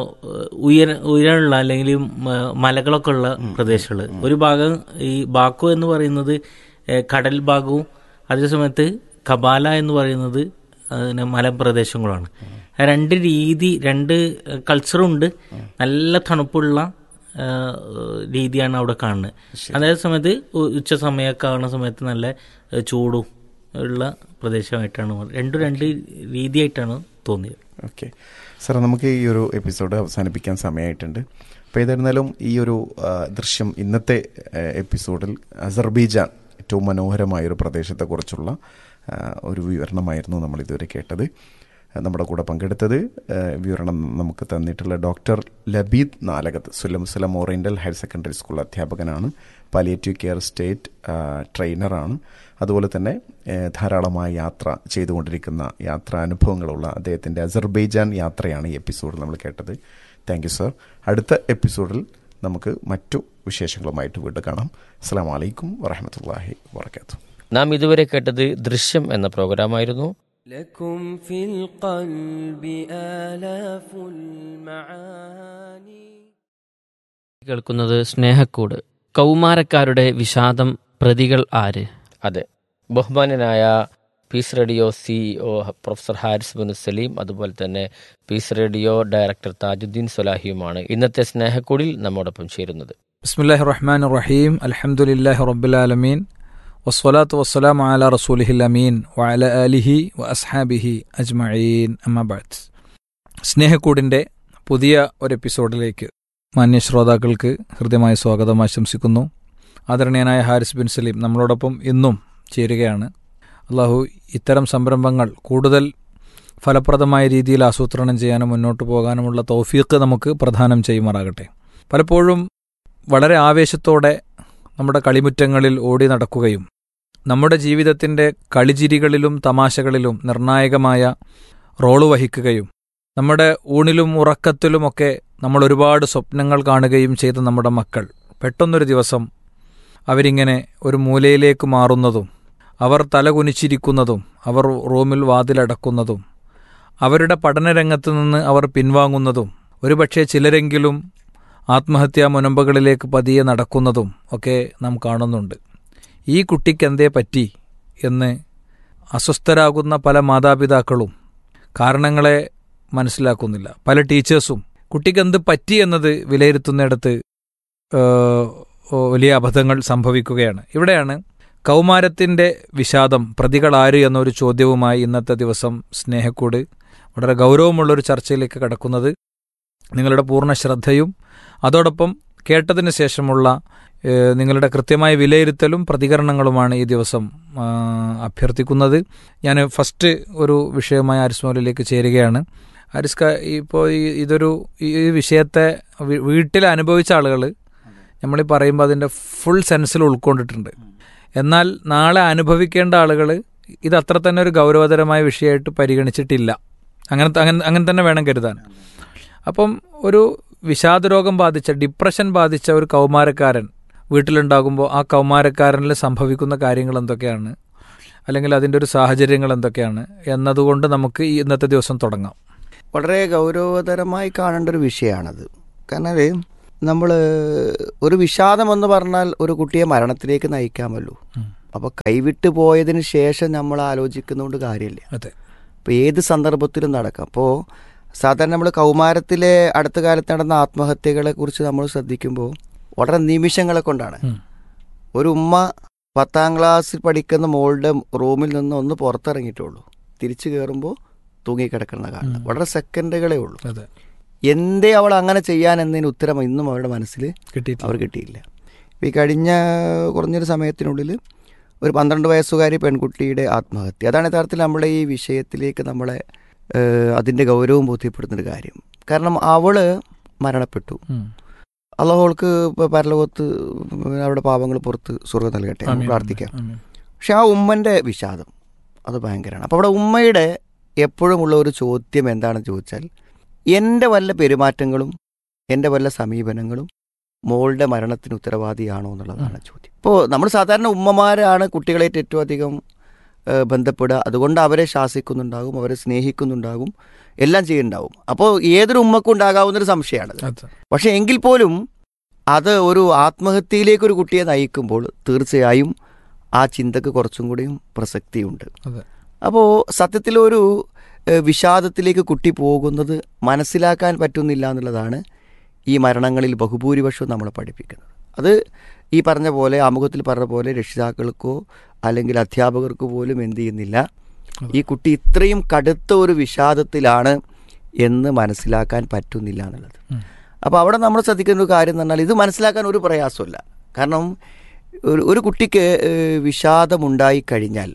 ഉയര ഉയരമുള്ള അല്ലെങ്കിൽ മ- മലകളൊക്കെ ഉള്ള പ്രദേശങ്ങൾ ഒരു ഭാഗം ഈ ബാക്കു എന്ന് പറയുന്നത് ഏ, കടൽ ഭാഗവും അതേസമയത്ത് കബാല എന്ന് പറയുന്നത് അതിന് മലപ്രദേശങ്ങളാണ് ആ രണ്ട് രീതി രണ്ട് കൾച്ചറും ഉണ്ട് നല്ല തണുപ്പുള്ള ആ, രീതിയാണ് അവിടെ കാണുന്നത് അതേ സമയത്ത് ഉ- ഉച്ച സമയമൊക്കെ ആവുന്ന സമയത്ത് നല്ല ഏ, ചൂടും ഉള്ള പ്രദേശമായിട്ടാണ് വന്നത്. രണ്ടും രണ്ട് രീതിയായിട്ടാണ് തോന്നിയത് ഓക്കെ സാർ നമുക്ക് ഈ ഒരു എപ്പിസോഡ് അവസാനിപ്പിക്കാൻ സമയമായിട്ടുണ്ട് അപ്പോൾ ഏതായിരുന്നാലും ഈ ഒരു ആ, ദൃശ്യം ഇന്നത്തെ ആ, എപ്പിസോഡിൽ അസർബൈജാൻ ഏറ്റവും മനോഹരമായ ഒരു പ്രദേശത്തെക്കുറിച്ചുള്ള ആ, ഒരു വിവരണമായിരുന്നു നമ്മൾ ഇതുവരെ കേട്ടത് ആ, നമ്മുടെ കൂടെ പങ്കെടുത്തത് ആ, വിവരണം നമുക്ക് തന്നിട്ടുള്ള doctor Labeed Nalakath Sullam Sullam oriental higher secondary school അധ്യാപകനാണ് പാലിയേറ്റീവ് കെയർ സ്റ്റേറ്റ് ആ, ട്രെയിനറാണ് അതുപോലെ തന്നെ ഏ, ധാരാളമായ യാത്ര ചെയ്തുകൊണ്ടിരിക്കുന്ന യാത്രാനുഭവങ്ങളുള്ള അദ്ദേഹത്തിൻ്റെ അസർബൈജാൻ യാത്രയാണ് ഈ എപ്പിസോഡിൽ നമ്മൾ കേട്ടത് താങ്ക് യു സർ അടുത്ത എപ്പിസോഡിൽ നമുക്ക് മറ്റു വിശേഷങ്ങളുമായിട്ട് വീണ്ടും കാണാം അസ്സാം വലൈക്കും വറഹമത്തല്ലാഹി വാത്തു നാം ഇതുവരെ കേട്ടത് ദൃശ്യം എന്ന പ്രോഗ്രാമായിരുന്നു لكم في القلب آلاف المعاني കേൾക്കുന്നത് സ്നേഹക്കൂട് കൗമാരക്കാരുടെ വിഷാദം പ്രതികൾ ആര് അതെ ബഹുമാനനായ peace radio CEO professor Haris bin Saleem അതുപോലെ തന്നെ പീസ് റേഡിയോ ഡയറക്ടർ താജുദ്ദീൻ സൊലാഹിയുമാണ് ഇന്നത്തെ സ്നേഹക്കൂടിൽ നമ്മോടൊപ്പം ചേരുന്നത് ബിസ്മില്ലാഹി റഹ്മാൻ റഹീം അൽഹംദുലില്ലാഹി റബ്ബുലാലമീൻ വസ്സലാത്തു വസ്സലാമു അല റസൂലിഹിൽ അമീൻ വഅല ആലിഹി വ അസ്ഹാബിഹി അജ്മഈൻ അമ്മബാദ് സ്നേഹക്കൂടിൻ്റെ പുതിയ ഒരു എപ്പിസോഡിലേക്ക് മാന്യ ശ്രോതാക്കൾക്ക് ഹൃദ്യമായ സ്വാഗതം ആശംസിക്കുന്നു ആദരണീയനായ ഹാരിസ് ബിൻ സലീം നമ്മളോടൊപ്പം ഇന്നും ചേരുകയാണ് അള്ളാഹു ഇത്തരം സംരംഭങ്ങൾ കൂടുതൽ ഫലപ്രദമായ രീതിയിൽ ആസൂത്രണം ചെയ്യാനും മുന്നോട്ട് പോകാനുമുള്ള തൗഫീഖ് നമുക്ക് പ്രദാനം ചെയ്യുമാറാകട്ടെ പലപ്പോഴും വളരെ ആവേശത്തോടെ നമ്മുടെ കളിമുറ്റങ്ങളിൽ ഓടി നടക്കുകയും നമ്മുടെ ജീവിതത്തിൻ്റെ കളിചിരികളിലും തമാശകളിലും നിർണായകമായ റോള് വഹിക്കുകയും നമ്മുടെ ഊണിലും ഉറക്കത്തിലുമൊക്കെ നമ്മൾ ഒരുപാട് സ്വപ്നങ്ങൾ കാണുകയും ചെയ്ത നമ്മുടെ മക്കൾ പെട്ടെന്നൊരു ദിവസം അവരിങ്ങനെ ഒരു മൂലയിലേക്ക് മാറുന്നതും അവർ തലകുനിച്ചിരിക്കുന്നതും അവർ റൂമിൽ വാതിലടക്കുന്നതും അവരുടെ പഠനരംഗത്ത് നിന്ന് അവർ പിൻവാങ്ങുന്നതും ഒരുപക്ഷെ ചിലരെങ്കിലും ആത്മഹത്യാ മുനമ്പുകളിലേക്ക് പതിയെ നടക്കുന്നതും ഒക്കെ നാം കാണുന്നുണ്ട് ഈ കുട്ടിക്ക് എന്തേ പറ്റി എന്ന് അസ്വസ്ഥരാകുന്ന പല മാതാപിതാക്കളും കാരണങ്ങളെ മനസ്സിലാക്കുന്നില്ല പല ടീച്ചേഴ്സും കുട്ടിക്ക് എന്ത് പറ്റി എന്നത് വിലയിരുത്തുന്നിടത്ത് ഏഹ്, വലിയ അബദ്ധങ്ങൾ സംഭവിക്കുകയാണ് ഇവിടെയാണ് കൗമാരത്തിൻ്റെ വിഷാദം പ്രതികളാര് എന്നൊരു ചോദ്യവുമായി ഇന്നത്തെ ദിവസം സ്നേഹക്കൂട് വളരെ ഗൗരവമുള്ളൊരു ചർച്ചയിലേക്ക് കടക്കുന്നത് നിങ്ങളുടെ പൂർണ്ണ ശ്രദ്ധയും അതോടൊപ്പം കേട്ടതിന് ശേഷമുള്ള ഏഹ്, നിങ്ങളുടെ കൃത്യമായ വിലയിരുത്തലും പ്രതികരണങ്ങളുമാണ് ഈ ദിവസം ആ, അഭ്യർത്ഥിക്കുന്നത് ഞാൻ ഫസ്റ്റ് ഒരു വിഷയമായ ആരിസ്മോലിലേക്ക് ചേരുകയാണ് ആരിസ്ക ഇപ്പോൾ ഈ ഇതൊരു ഈ വിഷയത്തെ വി- വീട്ടിൽ അനുഭവിച്ച ആളുകൾ നമ്മൾ ഈ പറയുമ്പോൾ അതിൻ്റെ ഫുൾ സെൻസിൽ ഉൾക്കൊണ്ടിട്ടുണ്ട് എന്നാൽ നാളെ അനുഭവിക്കേണ്ട ആളുകൾ ഇത് അത്ര തന്നെ ഒരു ഗൗരവതരമായ വിഷയമായിട്ട് പരിഗണിച്ചിട്ടില്ല അങ്ങനെ അങ്ങനെ അങ്ങനെ തന്നെ വേണം കരുതാൻ അപ്പം ഒരു വിഷാദരോഗം ബാധിച്ച ഡിപ്രഷൻ ബാധിച്ച ഒരു കൗമാരക്കാരൻ വീട്ടിലുണ്ടാകുമ്പോൾ ആ കൗമാരക്കാരനിൽ സംഭവിക്കുന്ന കാര്യങ്ങൾ എന്തൊക്കെയാണ് അല്ലെങ്കിൽ അതിൻ്റെ ഒരു സാഹചര്യങ്ങൾ എന്തൊക്കെയാണ് എന്നതുകൊണ്ട് നമുക്ക് ഈ ഇന്നത്തെ ദിവസം തുടങ്ങാം വളരെ ഗൗരവതരമായി കാണേണ്ട ഒരു വിഷയമാണത് കാരണം നമ്മൾ ഒരു വിഷാദം എന്ന് പറഞ്ഞാൽ ഒരു കുട്ടിയെ മരണത്തിലേക്ക് നയിക്കാമല്ലോ അപ്പോൾ കൈവിട്ട് പോയതിന് ശേഷം നമ്മൾ ആലോചിക്കുന്നതുകൊണ്ട് കാര്യമില്ല അതെ അപ്പോൾ ഏത് സന്ദർഭത്തിലും നടക്കാം അപ്പോൾ സാധാരണ നമ്മൾ കൗമാരത്തിലെ അടുത്ത കാലത്ത് നടന്ന ആത്മഹത്യകളെ കുറിച്ച് നമ്മൾ ശ്രദ്ധിക്കുമ്പോൾ വളരെ നിമിഷങ്ങളെ കൊണ്ടാണ് ഉം. ഒരു ഉമ്മ പത്താം ക്ലാസ്സിൽ പഠിക്കുന്ന മോളുടെ റൂമിൽ നിന്ന് ഒന്ന് പുറത്തിറങ്ങിയിട്ടുള്ളൂ തിരിച്ചു കയറുമ്പോൾ തൂങ്ങിക്കിടക്കുന്ന കാണുന്നത് വളരെ സെക്കൻഡുകളേ ഉള്ളൂ അതെ എന്തേ അവൾ അങ്ങനെ ചെയ്യാൻ എന്നതിന് ഉത്തരം ഇന്നും അവരുടെ മനസ്സിൽ കിട്ടിയിട്ടില്ല അവർ കിട്ടിയില്ല ഇപ്പം ഈ കഴിഞ്ഞ കുറഞ്ഞൊരു സമയത്തിനുള്ളിൽ ഒരു പന്ത്രണ്ട് വയസ്സുകാരി പെൺകുട്ടിയുടെ ആത്മഹത്യ അതാണ് യഥാർത്ഥത്തിൽ നമ്മുടെ ഈ വിഷയത്തിലേക്ക് നമ്മളെ ഏഹ്, അതിൻ്റെ ഗൗരവം ബോധ്യപ്പെടുന്നൊരു കാര്യം കാരണം അവള് മരണപ്പെട്ടു ഉം. അള്ളാഹോൾക്ക് ഇപ്പോൾ പരലോകത്ത് അവിടെ പാപങ്ങൾ പുറത്ത് സ്വർഗം നൽകട്ടെ നമുക്ക് ആമീൻ. പ്രാർത്ഥിക്കാം ആമീൻ. പക്ഷെ ആ ഉമ്മൻ്റെ വിഷാദം അത് ഭയങ്കരമാണ് അപ്പോൾ അവിടെ ഉമ്മയുടെ എപ്പോഴുമുള്ള ഒരു ചോദ്യം എന്താണെന്ന് ചോദിച്ചാൽ എൻ്റെ വല്ല പെരുമാറ്റങ്ങളും എൻ്റെ വല്ല സമീപനങ്ങളും മോളുടെ മരണത്തിന് ഉത്തരവാദിയാണോ എന്നുള്ളതാണ് ചോദ്യം ഇപ്പോൾ നമ്മൾ സാധാരണ ഉമ്മമാരാണ് കുട്ടികളായിട്ട് ഏറ്റവും അധികം ഏഹ്, ബന്ധപ്പെടുക അതുകൊണ്ട് അവരെ ശാസിക്കുന്നുണ്ടാകും അവരെ സ്നേഹിക്കുന്നുണ്ടാകും എല്ലാം ചെയ്യുന്നുണ്ടാവും അപ്പോൾ ഏതൊരു ഉമ്മക്കും ഉണ്ടാകാവുന്നൊരു സംശയമാണത് അതെ പക്ഷേ എങ്കിൽ പോലും അത് ഒരു ആത്മഹത്യയിലേക്ക് ഒരു കുട്ടിയെ നയിക്കുമ്പോൾ തീർച്ചയായും ആ ചിന്തക്ക് കുറച്ചും കൂടിയും പ്രസക്തിയുണ്ട് അതെ അപ്പോൾ സത്യത്തിൽ ഒരു ഏഹ്, വിഷാദത്തിലേക്ക് കുട്ടി പോകുന്നത് മനസ്സിലാക്കാൻ പറ്റുന്നില്ല എന്നുള്ളതാണ് ഈ മരണങ്ങളിൽ ബഹുഭൂരിപക്ഷവും നമ്മളെ പഠിപ്പിക്കുന്നത് അത് ഈ പറഞ്ഞ പോലെ ആമുഖത്തിൽ പറഞ്ഞ പോലെ രക്ഷിതാക്കൾക്കോ അല്ലെങ്കിൽ അധ്യാപകർക്കോ പോലും എന്ത് ചെയ്യുന്നില്ല ഈ കുട്ടി ഇത്രയും കടുത്ത ഒരു വിഷാദത്തിലാണ് എന്ന് മനസ്സിലാക്കാൻ പറ്റുന്നില്ല എന്നുള്ളത് ഉം. അപ്പോൾ അവിടെ നമ്മൾ ശ്രദ്ധിക്കുന്ന ഒരു കാര്യം എന്ന് പറഞ്ഞാൽ ഇത് മനസ്സിലാക്കാൻ ഒരു പ്രയാസമില്ല കാരണം ഒരു ഒരു കുട്ടിക്ക് ഏഹ്, വിഷാദമുണ്ടായി കഴിഞ്ഞാൽ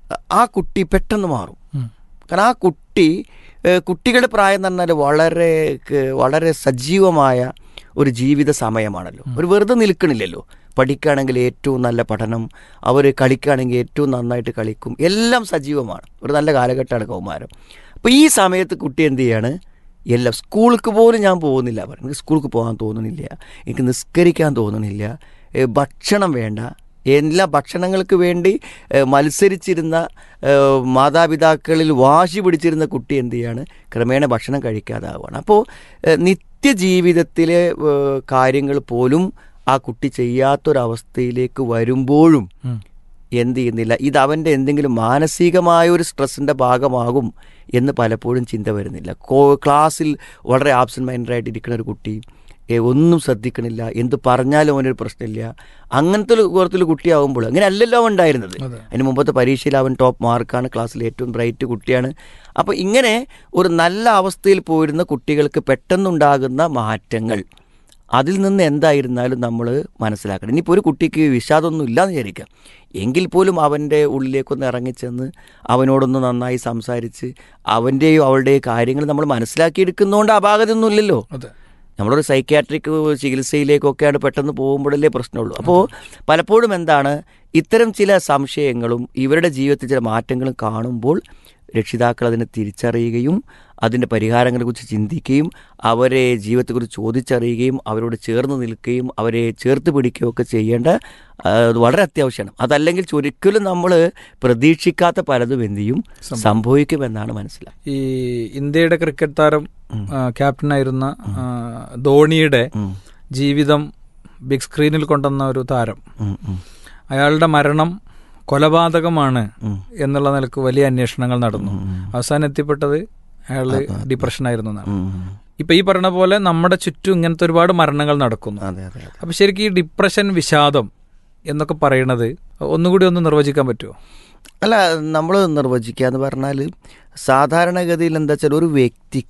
ആ കുട്ടി പെട്ടെന്ന് മാറും ഉം. കാരണം ആ കുട്ടി ഏഹ്, കുട്ടികളുടെ പ്രായം എന്ന് പറഞ്ഞാൽ വളരെ ക- വളരെ സജീവമായ ഒരു ജീവിത സമയമാണല്ലോ ഒരു വെറുതെ നിൽക്കണില്ലല്ലോ പഠിക്കുകയാണെങ്കിൽ ഏറ്റവും നല്ല പഠനം അവർ കളിക്കുകയാണെങ്കിൽ ഏറ്റവും നന്നായിട്ട് കളിക്കും എല്ലാം സജീവമാണ് ഒരു നല്ല കാലഘട്ടമാണ് കൗമാരം അപ്പോൾ ഈ സമയത്ത് കുട്ടി എന്ത് ചെയ്യാണ് എല്ലാം സ്കൂൾക്ക് പോലും ഞാൻ പോകുന്നില്ല പറയും എനിക്ക് സ്കൂൾക്ക് പോകാൻ തോന്നുന്നില്ല എനിക്ക് നിസ്കരിക്കാൻ തോന്നുന്നില്ല ഏ, ഭക്ഷണം വേണ്ട എല്ലാ ഭക്ഷണങ്ങൾക്ക് വേണ്ടി ഏ, മത്സരിച്ചിരുന്ന ഏ, മാതാപിതാക്കളിൽ വാശി പിടിച്ചിരുന്ന കുട്ടി എന്ത് ചെയ്യാണ് ക്രമേണ ഭക്ഷണം കഴിക്കാതാവുകയാണ് അപ്പോൾ ഏ, നിത്യജീവിതത്തിലെ ഏ, കാര്യങ്ങൾ പോലും ആ കുട്ടി ചെയ്യാത്തൊരവസ്ഥയിലേക്ക് വരുമ്പോഴും ഉം. എന്ത് ചെയ്യുന്നില്ല ഇത് അവൻ്റെ എന്തെങ്കിലും മാനസികമായ ഒരു സ്ട്രെസ്സിൻ്റെ ഭാഗമാകും എന്ന് പലപ്പോഴും ചിന്ത വരുന്നില്ല കോ- ക്ലാസ്സിൽ വളരെ ആബ്സെൻറ്റ് മൈൻഡായിട്ട് ഇരിക്കുന്ന ഒരു കുട്ടി ഏ, ഒന്നും ശ്രദ്ധിക്കണില്ല എന്ത് പറഞ്ഞാലും അവനൊരു പ്രശ്നമില്ല അങ്ങനത്തെ ഒരു കുറത്തിൽ കുട്ടിയാവുമ്പോൾ അങ്ങനെ അല്ലല്ലോ അവൻ ഉണ്ടായിരുന്നത് അതെ. അതിന് മുമ്പത്തെ പരീക്ഷയിൽ അവൻ ടോപ്പ് മാർക്കാണ് ക്ലാസ്സിൽ ഏറ്റവും ബ്രൈറ്റ് കുട്ടിയാണ് അപ്പോൾ ഇങ്ങനെ ഒരു നല്ല അവസ്ഥയിൽ പോയിരുന്ന കുട്ടികൾക്ക് പെട്ടെന്നുണ്ടാകുന്ന മാറ്റങ്ങൾ അതിൽ നിന്ന് എന്തായിരുന്നാലും നമ്മൾ മനസ്സിലാക്കണം ഇനിയിപ്പോൾ ഒരു കുട്ടിക്ക് വിഷാദമൊന്നും ഇല്ലാന്ന് വിചാരിക്കാം എങ്കിൽ പോലും അവൻ്റെ ഉള്ളിലേക്കൊന്ന് ഇറങ്ങിച്ചെന്ന് അവനോടൊന്ന് നന്നായി സംസാരിച്ച് അവൻ്റെയോ അവളുടെയോ കാര്യങ്ങൾ നമ്മൾ മനസ്സിലാക്കിയെടുക്കുന്നതുകൊണ്ട് അപാകതയൊന്നും ഇല്ലല്ലോ അതെ നമ്മളൊരു സൈക്യാട്രിക് ചികിത്സയിലേക്കൊക്കെയാണ് പെട്ടെന്ന് പോകുമ്പോഴല്ലേ പ്രശ്നമുള്ളൂ അപ്പോൾ പലപ്പോഴും എന്താണ് ഇത്തരം ചില സംശയങ്ങളും ഇവരുടെ ജീവിതത്തിൽ ചില മാറ്റങ്ങളും കാണുമ്പോൾ രക്ഷിതാക്കൾ അതിനെ തിരിച്ചറിയുകയും അതിൻ്റെ പരിഹാരങ്ങളെക്കുറിച്ച് ചിന്തിക്കുകയും അവരെ ജീവിതത്തെക്കുറിച്ച് ചോദിച്ചറിയുകയും അവരോട് ചേർന്ന് നിൽക്കുകയും അവരെ ചേർത്ത് പിടിക്കുകയും ഒക്കെ ചെയ്യേണ്ട ആ, അത് വളരെ അത്യാവശ്യമാണ് അതല്ലെങ്കിൽ ഒരിക്കലും നമ്മൾ പ്രതീക്ഷിക്കാത്ത പലതും എന്ത് ചെയ്യും സംഭവിക്കുമെന്നാണ് മനസ്സിലാക്കുക ഈ ഇന്ത്യയുടെ ക്രിക്കറ്റ് താരം ആ, ക്യാപ്റ്റനായിരുന്ന ആ, ധോണിയുടെ ഉം. ജീവിതം ബിഗ് സ്ക്രീനിൽ കൊണ്ടുവന്ന ഒരു താരം ഉം, ഉം, അയാളുടെ മരണം കൊലപാതകമാണ് ഉം. എന്നുള്ള നിലക്ക് വലിയ അന്വേഷണങ്ങൾ നടന്നു ഉം, ഉം. അവസാനം എത്തിപ്പെട്ടത് അയാള് ഡിപ്രഷൻ ആയിരുന്നു എന്നാണ് ഉം. ഇപ്പൊ ഈ പറഞ്ഞ പോലെ നമ്മുടെ ചുറ്റും ഇങ്ങനത്തെ ഒരുപാട് മരണങ്ങൾ നടക്കുന്നു അതെ അതെ അതെ അപ്പൊ ശരിക്കും ഈ ഡിപ്രഷൻ വിഷാദം എന്നൊക്കെ പറയണത് ഒന്നുകൂടി ഒന്ന് നിർവചിക്കാൻ പറ്റുമോ അല്ല നമ്മൾ നിർവചിക്കുക എന്ന് പറഞ്ഞാൽ സാധാരണഗതിയിൽ എന്താ വെച്ചാൽ ഒരു വ്യക്തിക്ക്